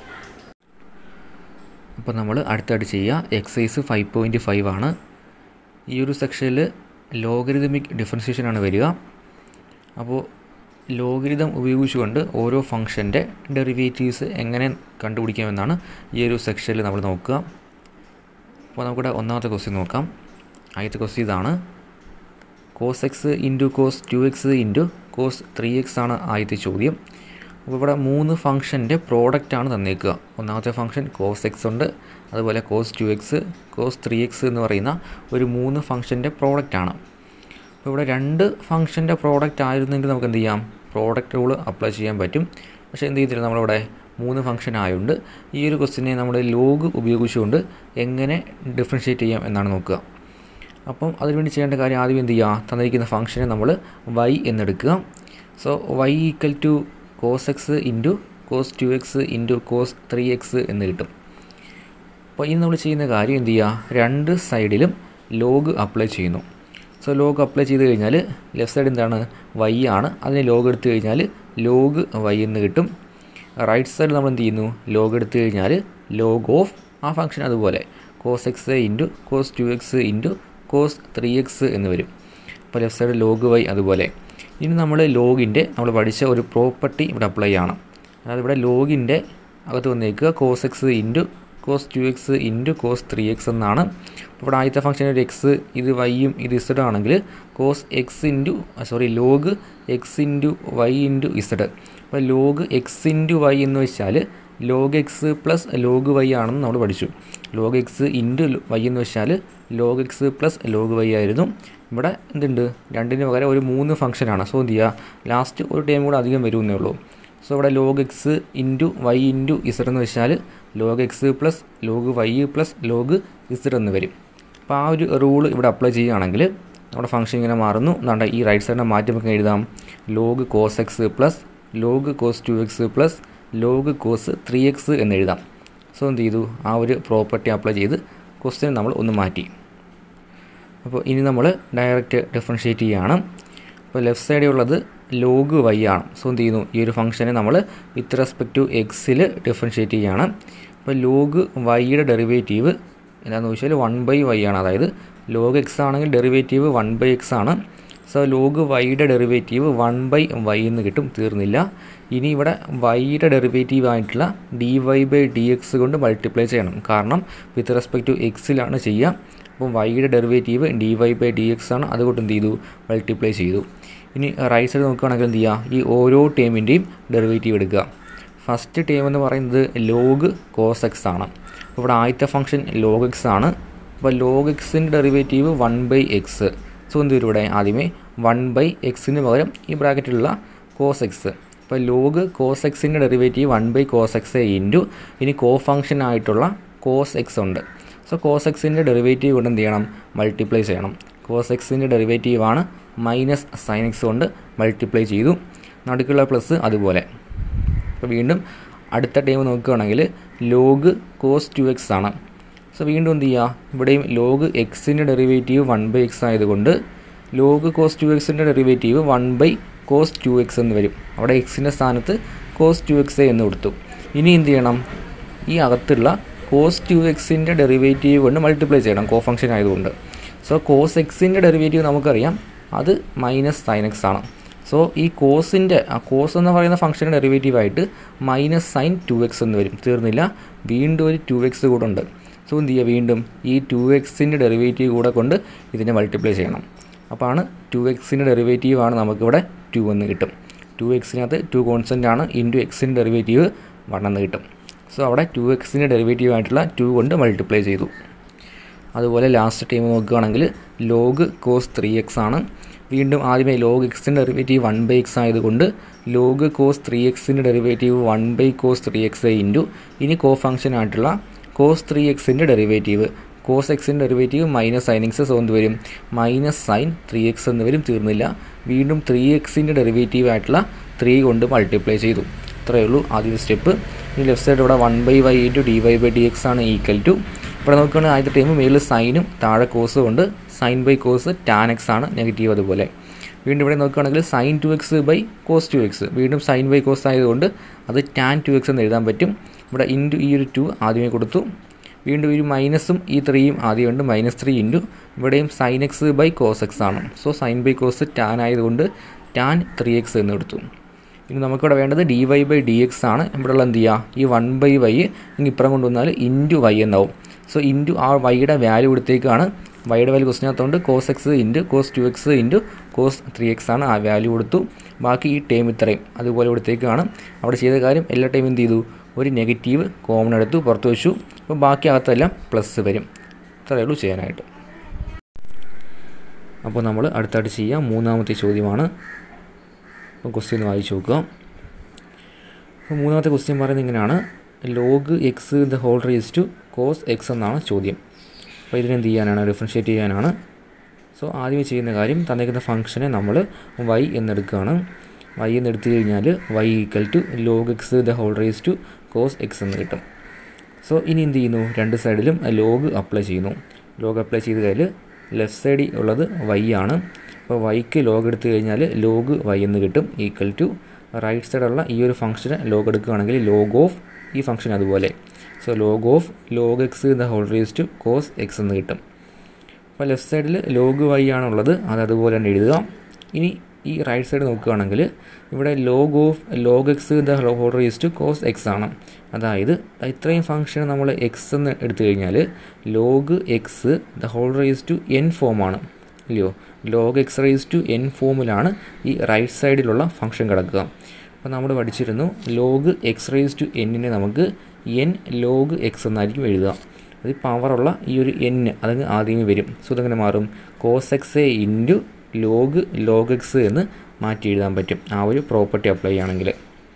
അപ്പോൾ നമ്മൾ അടുത്തായിട്ട് ചെയ്യുക എക്സസൈസ് ഫൈവ് പോയിൻറ്റ് ഫൈവ് ആണ് ഈ ഒരു സെക്ഷനിൽ ലോഗരിതമിക് ഡിഫറൻസിയേഷൻ ആണ് വരിക അപ്പോൾ ലോഗരിതം ഉപയോഗിച്ചുകൊണ്ട് ഓരോ ഫംഗ്ഷൻ്റെ ഡെറിവേറ്റീവ്സ് എങ്ങനെ കണ്ടുപിടിക്കാമെന്നാണ് ഈ ഒരു സെക്ഷനിൽ നമ്മൾ നോക്കുക അപ്പോൾ നമുക്കിവിടെ ഒന്നാമത്തെ ക്വസ്റ്റ്യൻ നോക്കാം ആദ്യത്തെ ക്വസ്റ്റ്യൻ ഇതാണ് cos x into cos two x into cos three x ആണ് ആദ്യത്തെ ചോദ്യം അപ്പോൾ ഇവിടെ മൂന്ന് ഫംഗ്ഷൻ്റെ പ്രോഡക്റ്റാണ് തന്നേക്കുക ഒന്നാമത്തെ ഫംഗ്ഷൻ കോസ് എക്സ് ഉണ്ട് അതുപോലെ cos two x cos three x എന്ന് പറയുന്ന ഒരു മൂന്ന് ഫംഗ്ഷൻ്റെ പ്രോഡക്റ്റാണ് അപ്പോൾ ഇവിടെ രണ്ട് ഫംഗ്ഷൻ്റെ പ്രോഡക്റ്റ് ആയിരുന്നെങ്കിൽ നമുക്ക് എന്ത് ചെയ്യാം പ്രോഡക്റ്റ് റൂൾ അപ്ലൈ ചെയ്യാൻ പറ്റും പക്ഷേ എന്ത് ചെയ്തില്ല നമ്മളിവിടെ മൂന്ന് ഫംഗ്ഷൻ ആയതുകൊണ്ട് ഈ ഒരു ക്വസ്റ്റിനെ നമ്മൾ ലോഗ് ഉപയോഗിച്ചുകൊണ്ട് എങ്ങനെ ഡിഫറൻഷ്യേറ്റ് ചെയ്യാം എന്നാണ് നോക്കുക അപ്പം അതിനുവേണ്ടി ചെയ്യേണ്ട കാര്യം ആദ്യം എന്ത് ചെയ്യുക തന്നിരിക്കുന്ന ഫംഗ്ഷനെ നമ്മൾ വൈ എന്നെടുക്കുക so y equal to cos x into cos two x into cos three x എന്ന് കിട്ടും അപ്പോൾ ഇനി നമ്മൾ ചെയ്യുന്ന കാര്യം എന്ത് ചെയ്യുക രണ്ട് സൈഡിലും ലോഗ് അപ്ലൈ ചെയ്യുന്നു സോ ലോഗ് അപ്ലൈ ചെയ്ത് കഴിഞ്ഞാൽ ലെഫ്റ്റ് സൈഡ് എന്താണ് വൈ ആണ് അതിനെ ലോഗ് എടുത്തു കഴിഞ്ഞാൽ ലോഗ് വൈ എന്ന് കിട്ടും റൈറ്റ് സൈഡ് നമ്മൾ എന്ത് ചെയ്യുന്നു ലോഗ് എടുത്തു കഴിഞ്ഞാൽ ലോഗ് ഓഫ് ആ ഫംഗ്ഷൻ അതുപോലെ cos x into cos two x into cos three x എന്ന് വരും അപ്പോൾ ലെഫ്റ്റ് സൈഡ് ലോഗ് വൈ അതുപോലെ ഇനി നമ്മൾ ലോഗിൻ്റെ നമ്മൾ പഠിച്ച ഒരു പ്രോപ്പർട്ടി ഇവിടെ അപ്ലൈ ചെയ്യണം അതായത് ഇവിടെ ലോഗിൻ്റെ അകത്ത് വന്നേക്കുക cos x into cos two x into cos three x എന്നാണ് ഇവിടെ ആദ്യത്തെ ഫംഗ്ഷൻ ഒരു എക്സ് ഇത് വൈയും ഇത് ഇസഡ് ആണെങ്കിൽ cos x into sorry log x into y into z അപ്പോൾ ലോഗ് എക്സ് ഇൻറ്റു വൈ എന്ന് വെച്ചാൽ log x plus log y ആണെന്ന് നമ്മൾ പഠിച്ചു ലോഗ് എക്സ് ഇൻറ്റു വൈ എന്ന് വെച്ചാൽ log x plus log y ആയിരുന്നു ഇവിടെ എന്തുണ്ട് രണ്ടിന് പകരം ഒരു മൂന്ന് ഫംഗ്ഷനാണ് സോ എന്ത് ചെയ്യുക ലാസ്റ്റ് ഒരു ടൈം കൂടെ അധികം വരുമെന്നേ ഉള്ളൂ സോ ഇവിടെ log x into y into z എന്ന് വെച്ചാൽ log x plus log y plus log z എന്ന് വരും അപ്പോൾ ആ ഒരു റൂൾ ഇവിടെ അപ്ലൈ ചെയ്യുകയാണെങ്കിൽ നമ്മുടെ ഫംഗ്ഷൻ ഇങ്ങനെ മാറുന്നു എന്നാണ്ട് ഈ റൈറ്റ് സൈഡിനെ മാറ്റി നമുക്ക് എഴുതാം log cos x plus log cos two x plus log cos three x എന്ന് എഴുതാം സോ എന്ത് ചെയ്തു ആ ഒരു പ്രോപ്പർട്ടി അപ്ലൈ ചെയ്ത് ക്വസ്റ്റ്യൻ നമ്മൾ ഒന്ന് മാറ്റി അപ്പോൾ ഇനി നമ്മൾ ഡയറക്റ്റ് ഡിഫറൻഷ്യേറ്റ് ചെയ്യുകയാണ് അപ്പോൾ ലെഫ്റ്റ് സൈഡിൽ ഉള്ളത് ലോഗ് വൈ ആണ് സോ എന്ത് ചെയ്യുന്നു ഈ ഒരു ഫംഗ്ഷനെ നമ്മൾ വിത്ത് റെസ്പെക്ട് ടു എക്സിൽ ഡിഫറൻഷ്യേറ്റ് ചെയ്യുകയാണ് അപ്പോൾ ലോഗ് വൈയുടെ ഡെറിവേറ്റീവ് എന്താണെന്ന് ചോദിച്ചാൽ വൺ ബൈ വൈ ആണ് അതായത് ലോഗ് എക്സ് ആണെങ്കിൽ ഡെറിവേറ്റീവ് വൺ ബൈ എക്സ് ആണ് സോ ലോഗ് വൈയുടെ ഡെറിവേറ്റീവ് വൺ ബൈ വൈ എന്ന് കിട്ടും തീർന്നില്ല ഇനി ഇവിടെ വൈയുടെ ഡെറിവേറ്റീവ് ആയിട്ടുള്ള d y by d x കൊണ്ട് മൾട്ടിപ്ലൈ ചെയ്യണം കാരണം വിത്ത് റെസ്പെക്ട് ടു എക്സിലാണ് ചെയ്യുക അപ്പോൾ വൈയുടെ derivative d y by d x ആണ് അതുകൊണ്ട് എന്ത് ചെയ്തു മൾട്ടിപ്ലൈ ചെയ്തു ഇനി റൈറ്റ് സൈഡ് നോക്കുകയാണെങ്കിൽ എന്ത് ചെയ്യുക ഈ ഓരോ ടേമിൻ്റെയും ഡെറിവേറ്റീവ് എടുക്കുക ഫസ്റ്റ് ടേം എന്ന് പറയുന്നത് ലോഗ് കോസ് എക്സ് ആണ് അപ്പോൾ ഇവിടെ ആദ്യത്തെ ഫംഗ്ഷൻ ലോഗ് എക്സ് ആണ് അപ്പോൾ ലോഗ് എക്സിൻ്റെ derivative one by x so എന്ത് വരും ഇവിടെ ആദ്യമേ വൺ ബൈ എക്സിന് പകരം ഈ ബ്രാക്കറ്റിലുള്ള കോസ് എക്സ് അപ്പോൾ ലോഗ് കോസ് എക്സിൻ്റെ derivative one by cos x into ഇനി കോ ഫംഗ്ഷൻ ആയിട്ടുള്ള കോസ് എക്സ് ഉണ്ട് സോ കോസ് എക്സിൻ്റെ ഡെറിവേറ്റീവ് കൊണ്ട് എന്ത് ചെയ്യണം മൾട്ടിപ്ലൈ ചെയ്യണം കോസ് എക്സിൻ്റെ ഡെറിവേറ്റീവാണ് മൈനസ് സൈൻ എക്സ് കൊണ്ട് മൾട്ടിപ്ലൈ ചെയ്തു നടുക്കുള്ള പ്ലസ് അതുപോലെ അപ്പോൾ വീണ്ടും അടുത്ത ടൈം നോക്കുകയാണെങ്കിൽ ലോഗ് കോസ് ടു എക്സ് ആണ് സോ വീണ്ടും എന്ത് ചെയ്യുക ഇവിടെയും ലോഗ് എക്സിൻ്റെ ഡെറിവേറ്റീവ് വൺ ബൈ എക്സ് ആയതുകൊണ്ട് ലോഗ് കോസ് ടു എക്സിൻ്റെ derivative one by cos two x എന്ന് വരും അവിടെ എക്സിൻ്റെ സ്ഥാനത്ത് കോസ് ടു എക്സ് എന്ന് കൊടുത്തു ഇനി എന്ത് ചെയ്യണം ഈ അകത്തുള്ള കോസ് ടു എക്സിൻ്റെ ഡെറിവേറ്റീവ് കൊണ്ട് മൾട്ടിപ്ലൈ ചെയ്യണം കോ ഫംഗ്ഷൻ ആയതുകൊണ്ട് സോ കോസ് എക്സിൻ്റെ ഡെറിവേറ്റീവ് നമുക്കറിയാം അത് മൈനസ് സൈൻ എക്സ് ആണ് സോ ഈ കോസിൻ്റെ ആ കോസ് എന്ന് പറയുന്ന ഫംഗ്ഷൻ്റെ ഡെറിവേറ്റീവ് ആയിട്ട് മൈനസ് സൈൻ ടു എക്സ് എന്ന് വരും തീർന്നില്ല വീണ്ടും ഒരു ടു എക്സ് കൂടെ ഉണ്ട് സോ എന്ത് ചെയ്യുക വീണ്ടും ഈ ടു എക്സിൻ്റെ ഡെറിവേറ്റീവ് കൂടെ കൊണ്ട് ഇതിനെ മൾട്ടിപ്ലൈ ചെയ്യണം അപ്പോൾ ആണ് ടു എക്സിൻ്റെ ഡെറിവേറ്റീവ് ആണ് നമുക്കിവിടെ ടു എന്ന് കിട്ടും ടു എക്സിനകത്ത് ടു കോൺസ്റ്റൻ്റ് ആണ് ഇൻറ്റു എക്സിൻ്റെ ഡെറിവേറ്റീവ് വൺ എന്ന് കിട്ടും സോ അവിടെ ടു എക്സിൻ്റെ ഡെറിവേറ്റീവ് ആയിട്ടുള്ള ടു കൊണ്ട് മൾട്ടിപ്ലൈ ചെയ്തു അതുപോലെ ലാസ്റ്റ് ടൈം നോക്കുകയാണെങ്കിൽ ലോഗ് കോസ് ത്രീ എക്സ് ആണ് വീണ്ടും ആദ്യമേ ലോഗ് എക്സിൻ്റെ ഡെറിവേറ്റീവ് വൺ ബൈ എക്സ് ആയതുകൊണ്ട് ലോഗ് കോസ് ത്രീ എക്സിൻ്റെ derivative one by cos three x into ഇനി കോ ഫംഗ്ഷൻ ആയിട്ടുള്ള കോസ് ത്രീ എക്സിൻ്റെ ഡെറിവേറ്റീവ് കോസ് എക്സിൻ്റെ derivative minus sine x so എന്ത് വരും മൈനസ് സൈൻ ത്രീ എക്സ് എന്ന് വരും തീർന്നില്ല വീണ്ടും ത്രീ എക്സിൻ്റെ ഡെറിവേറ്റീവ് ആയിട്ടുള്ള ത്രീ കൊണ്ട് മൾട്ടിപ്ലൈ ചെയ്തു ഇത്രയേ ഉള്ളൂ ആദ്യത്തെ സ്റ്റെപ്പ് ഇനി ലെഫ്റ്റ് സൈഡ് ഇവിടെ one by y into d y by d x ആണ് ഈക്വൽ ടു ഇവിടെ നോക്കുകയാണെങ്കിൽ ആദ്യത്തെ ടൈം മേളിൽ സൈനും താഴെ കോസും ഉണ്ട് sine by cos tan x ആണ് നെഗറ്റീവ് അതുപോലെ വീണ്ടും ഇവിടെ നോക്കുകയാണെങ്കിൽ sine two x by cos two x വീണ്ടും സൈൻ ബൈ കോസ് ആയതുകൊണ്ട് അത് ടാൻ ടു എക്സ് എന്ന് എഴുതാൻ പറ്റും ഇവിടെ ഇൻറ്റു ഈ ഒരു ടു ആദ്യമേ കൊടുത്തു വീണ്ടും ഈ മൈനസും ഈ ത്രീയും ആദ്യമുണ്ട് മൈനസ് ത്രീ ഇൻറ്റു ഇവിടെയും sine x by cos x ആണ് so sine by cos tan ആയതുകൊണ്ട് ടാൻ ത്രീ എക്സ് എന്ന് എടുത്തു ഇനി നമുക്കിവിടെ വേണ്ടത് d y by d x ആണ് ഇവിടെയുള്ള എന്ത് ചെയ്യുക ഈ വൺ ബൈ വൈ ഇനി ഇപ്പുറം കൊണ്ടുവന്നാൽ ഇൻറ്റു വൈ എന്നാവും സോ ഇൻറ്റു ആ വൈയുടെ വാല്യൂ കൊടുത്തേക്കാണ് വൈയുടെ വാല്യൂ ക്വസ്റ്റിനകത്തുകൊണ്ട് cos x into cos two x into cos three x ആണ് ആ വാല്യൂ കൊടുത്തു ബാക്കി ഈ ടൈം ഇത്രയും അതുപോലെ കൊടുത്തേക്കാണ് അവിടെ ചെയ്ത കാര്യം എല്ലാ ടൈം എന്ത് ചെയ്തു ഒരു നെഗറ്റീവ് കോമൺ എടുത്തു പുറത്ത് വെച്ചു അപ്പോൾ ബാക്കി അകത്തെല്ലാം പ്ലസ് വരും ഇത്രയേ ഉള്ളൂ ചെയ്യാനായിട്ട് അപ്പോൾ നമ്മൾ അടുത്തായിട്ട് ചെയ്യാം മൂന്നാമത്തെ ചോദ്യമാണ് അപ്പോൾ ക്വസ്റ്റ്യൻ ഒന്ന് വായിച്ചു നോക്കുക അപ്പോൾ മൂന്നാമത്തെ ക്വസ്റ്റ്യൻ പറയുന്നത് ഇങ്ങനെയാണ് log x the whole raise to cos x എന്നാണ് ചോദ്യം അപ്പോൾ ഇതിനെന്ത് ചെയ്യാനാണ് ഡിഫറൻഷ്യേറ്റ് ചെയ്യാനാണ് സോ ആദ്യമേ ചെയ്യുന്ന കാര്യം തന്നിരിക്കുന്ന ഫംഗ്ഷനെ നമ്മൾ വൈ എന്നെടുക്കുകയാണ് വൈ എന്ന് എടുത്തു കഴിഞ്ഞാൽ y equal to log x the whole raise to cos x എന്ന് കിട്ടും സോ ഇനി എന്ത് ചെയ്യുന്നു രണ്ട് സൈഡിലും ലോഗ് അപ്ലൈ ചെയ്യുന്നു ലോഗ് അപ്ലൈ ചെയ്ത് കഴിഞ്ഞാൽ ലെഫ്റ്റ് സൈഡിൽ ഉള്ളത് വൈ ആണ് അപ്പോൾ വൈക്ക് ലോഗ് എടുത്തു കഴിഞ്ഞാൽ ലോഗ് വൈ എന്ന് കിട്ടും ഈക്വൽ ടു റൈറ്റ് സൈഡുള്ള ഈ ഒരു ഫംഗ്ഷന് ലോഗ് എടുക്കുകയാണെങ്കിൽ ലോഗ് ഓഫ് ഈ ഫംഗ്ഷൻ അതുപോലെ so log of log x the whole raise to cos x എന്ന് കിട്ടും അപ്പോൾ ലെഫ്റ്റ് സൈഡിൽ ലോഗ് വൈ ആണുള്ളത് അത് അതുപോലെ തന്നെ എഴുതുക ഇനി ഈ റൈറ്റ് സൈഡ് നോക്കുകയാണെങ്കിൽ ഇവിടെ log of log x the whole raise to cos x ആണ് അതായത് ഇത്രയും ഫംഗ്ഷൻ നമ്മൾ എക്സ് എന്ന് എടുത്തു കഴിഞ്ഞാൽ log x the whole raise to n ഫോമാണ് ഇല്ലയോ log x raise to n ഫോമിലാണ് ഈ റൈറ്റ് സൈഡിലുള്ള ഫംഗ്ഷൻ കിടക്കുക അപ്പോൾ നമ്മൾ പഠിച്ചിരുന്നു ലോഗ് എക്സ് റേസ് ടു എന്നിനെ നമുക്ക് എൻ ലോഗ് എക്സ് എന്നായിരിക്കും എഴുതുക അത് പവറുള്ള ഈ ഒരു എൻ അതങ്ങ് ആദ്യമേ വരും സോ ഇതെങ്ങനെ മാറും cos x a into log log x എന്ന് മാറ്റി എഴുതാൻ പറ്റും ആ ഒരു പ്രോപ്പർട്ടി അപ്ലൈ ആണെങ്കിൽ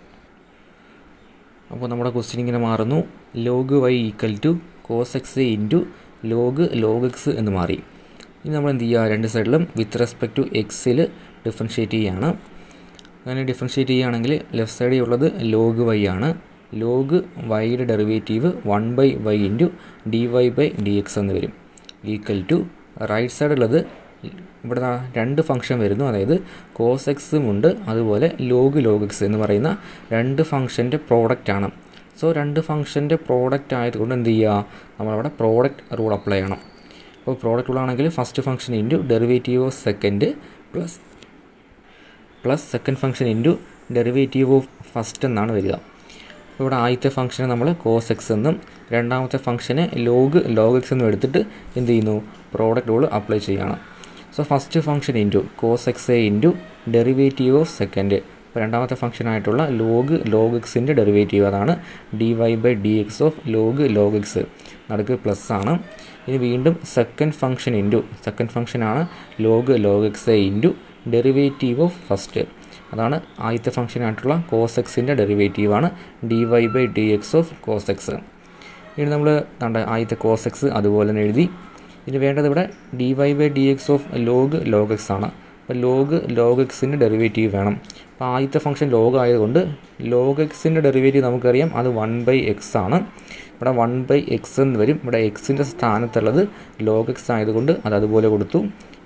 അപ്പോൾ നമ്മുടെ ക്വസ്റ്റ്യൻ ഇങ്ങനെ മാറുന്നു log y equal to cos x a into log log x എന്ന് മാറി ഇനി നമ്മൾ എന്ത് ചെയ്യുക രണ്ട് സൈഡിലും വിത്ത് റെസ്പെക്ട് ടു എക്സിൽ ഡിഫറൻഷ്യേറ്റ് ചെയ്യുകയാണ് അങ്ങനെ ഡിഫറൻഷ്യേറ്റ് ചെയ്യുകയാണെങ്കിൽ ലെഫ്റ്റ് സൈഡിൽ ഉള്ളത് ലോഗ് വൈ ആണ് ലോഗ് വൈയുടെ derivative one by y into d y by d x എന്ന് വരും ഈക്വൽ ടു റൈറ്റ് സൈഡുള്ളത് ഇവിടെ രണ്ട് ഫംഗ്ഷൻ വരുന്നു അതായത് കോസ് എക്സും ഉണ്ട് അതുപോലെ ലോഗ് ലോഗ് എക്സ് എന്ന് പറയുന്ന രണ്ട് ഫംഗ്ഷൻ്റെ പ്രോഡക്റ്റ് ആണ് സോ രണ്ട് ഫംഗ്ഷൻ്റെ പ്രോഡക്റ്റ് ആയതുകൊണ്ട് എന്ത് ചെയ്യുക നമ്മളവിടെ പ്രോഡക്റ്റ് റൂൾ അപ്ലൈ ചെയ്യണം അപ്പോൾ പ്രോഡക്റ്റ് റൂൾ ആണെങ്കിൽ first function into derivative of second plus plus second function into derivative of first എന്നാണ് വരിക ഇവിടെ ആദ്യത്തെ ഫംഗ്ഷനെ നമ്മൾ കോസ് എക്സ് എന്നും രണ്ടാമത്തെ ഫംഗ്ഷനെ ലോഗ് ലോഗ് എക്സ് എന്നും എടുത്തിട്ട് എന്ത് ചെയ്യുന്നു പ്രോഡക്റ്റ് റൂൾ അപ്ലൈ ചെയ്യണം so first function into cos x a into derivative of second ഇപ്പോൾ രണ്ടാമത്തെ ഫംഗ്ഷനായിട്ടുള്ള ലോഗ് ലോഗ് എക്സിൻ്റെ ഡെറിവേറ്റീവ് അതാണ് d y by d x of log log x നടുക്ക് പ്ലസ് ആണ് ഇനി വീണ്ടും സെക്കൻഡ് ഫംഗ്ഷൻ ഇൻറ്റു സെക്കൻഡ് ഫംഗ്ഷനാണ് log log x a into derivative of first അതാണ് ആദ്യത്തെ ഫംഗ്ഷനായിട്ടുള്ള കോസ് എക്സിൻ്റെ ഡെറിവേറ്റീവാണ് d y by d x of cos x ഇനി നമ്മൾ കണ്ട ആദ്യത്തെ കോസ് എക്സ് അതുപോലെ തന്നെ എഴുതി ഇനി വേണ്ടത് ഇവിടെ d y by d x of log log x ആണ് അപ്പോൾ ലോഗ് ലോഗ് എക്സിൻ്റെ ഡെറിവേറ്റീവ് വേണം അപ്പോൾ ആദ്യത്തെ ഫംഗ്ഷൻ ലോഗ് ആയതുകൊണ്ട് ലോഗ് എക്സിൻ്റെ ഡെറിവേറ്റീവ് നമുക്കറിയാം അത് വൺ ബൈ എക്സ് ആണ് ഇവിടെ വൺ ബൈ എക്സ് എന്ന് വരും ഇവിടെ എക്സിൻ്റെ സ്ഥാനത്തുള്ളത് ലോഗ് എക്സ് ആയതുകൊണ്ട് അത് അതുപോലെ കൊടുത്തു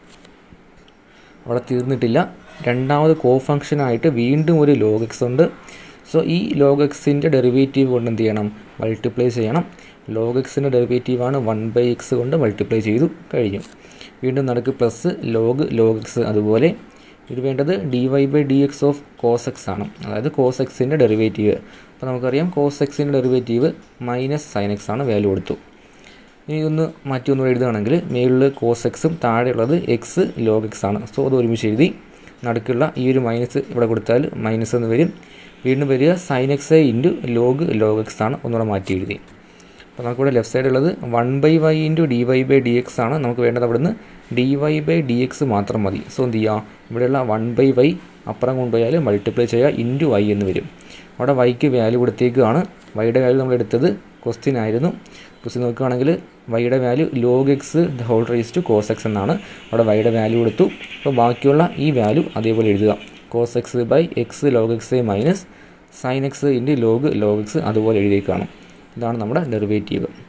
അവിടെ തീർന്നിട്ടില്ല രണ്ടാമത് കോ ഫംഗ്ഷനായിട്ട് വീണ്ടും ഒരു ലോഗ് എക്സ് ഉണ്ട് സോ ഈ ലോഗ് എക്സിൻ്റെ ഡെറിവേറ്റീവ് കൊണ്ട് എന്ത് ചെയ്യണം മൾട്ടിപ്ലൈ ചെയ്യണം ലോഗ് എക്സിൻ്റെ ഡെറിവേറ്റീവാണ് വൺ ബൈ എക്സ് കൊണ്ട് മൾട്ടിപ്ലൈ ചെയ്തു കഴിഞ്ഞു വീണ്ടും നടുക്ക് പ്ലസ് ലോഗ് ലോഗ് എക്സ് അതുപോലെ ഇത് വേണ്ടത് d y by d x of cos x ആണ് അതായത് കോസ് എക്സിൻ്റെ ഡെറിവേറ്റീവ് അപ്പോൾ നമുക്കറിയാം കോസ് എക്സിൻ്റെ ഡെറിവേറ്റീവ് മൈനസ് സൈൻ എക്സ് ആണ് വാല്യൂ കൊടുത്തു ഇനി ഒന്ന് മാറ്റി ഒന്ന് എഴുതുകയാണെങ്കിൽ മേളിൽ കോസ് എക്സും താഴെയുള്ളത് എക്സ് ലോഗ് എക്സ് ആണ് സോ അത് ഒരുമിച്ച് എഴുതി നടുക്കുള്ള ഈ ഒരു മൈനസ് ഇവിടെ കൊടുത്താൽ മൈനസ് എന്ന് വരും വീണ്ടും വരിക sine x into log log x ആണ് ഒന്നുകൂടെ മാറ്റി എഴുതി അപ്പോൾ നമുക്കിവിടെ ലെഫ്റ്റ് സൈഡിലുള്ളത് one by y into d y by d x ആണ് നമുക്ക് വേണ്ടത് അവിടുന്ന് d y by d x മാത്രം മതി സോ എന്ത് ചെയ്യുക ഇവിടെയുള്ള വൺ ബൈ വൈ അപ്പുറം കൊണ്ടുപോയാൽ മൾട്ടിപ്ലൈ ചെയ്യുക ഇൻറ്റു വൈ എന്ന് വരും അവിടെ വൈക്ക് വാല്യൂ കൊടുത്തേക്കാണ് വൈയുടെ വാല്യൂ നമ്മൾ എടുത്തത് ക്വസ്റ്റ്യൻ ആയിരുന്നു ക്വസ്റ്റ്യൻ നോക്കുകയാണെങ്കിൽ വൈയുടെ value log x the whole raise to cos x എന്നാണ് അവിടെ വൈയുടെ വാല്യൂ കൊടുത്തു അപ്പോൾ ബാക്കിയുള്ള ഈ വാല്യൂ അതേപോലെ എഴുതുക cos x by x log x minus sine x into log log x അതുപോലെ എഴുതിയേക്കാണ് ഇതാണ് നമ്മുടെ ഡെറിവേറ്റീവ്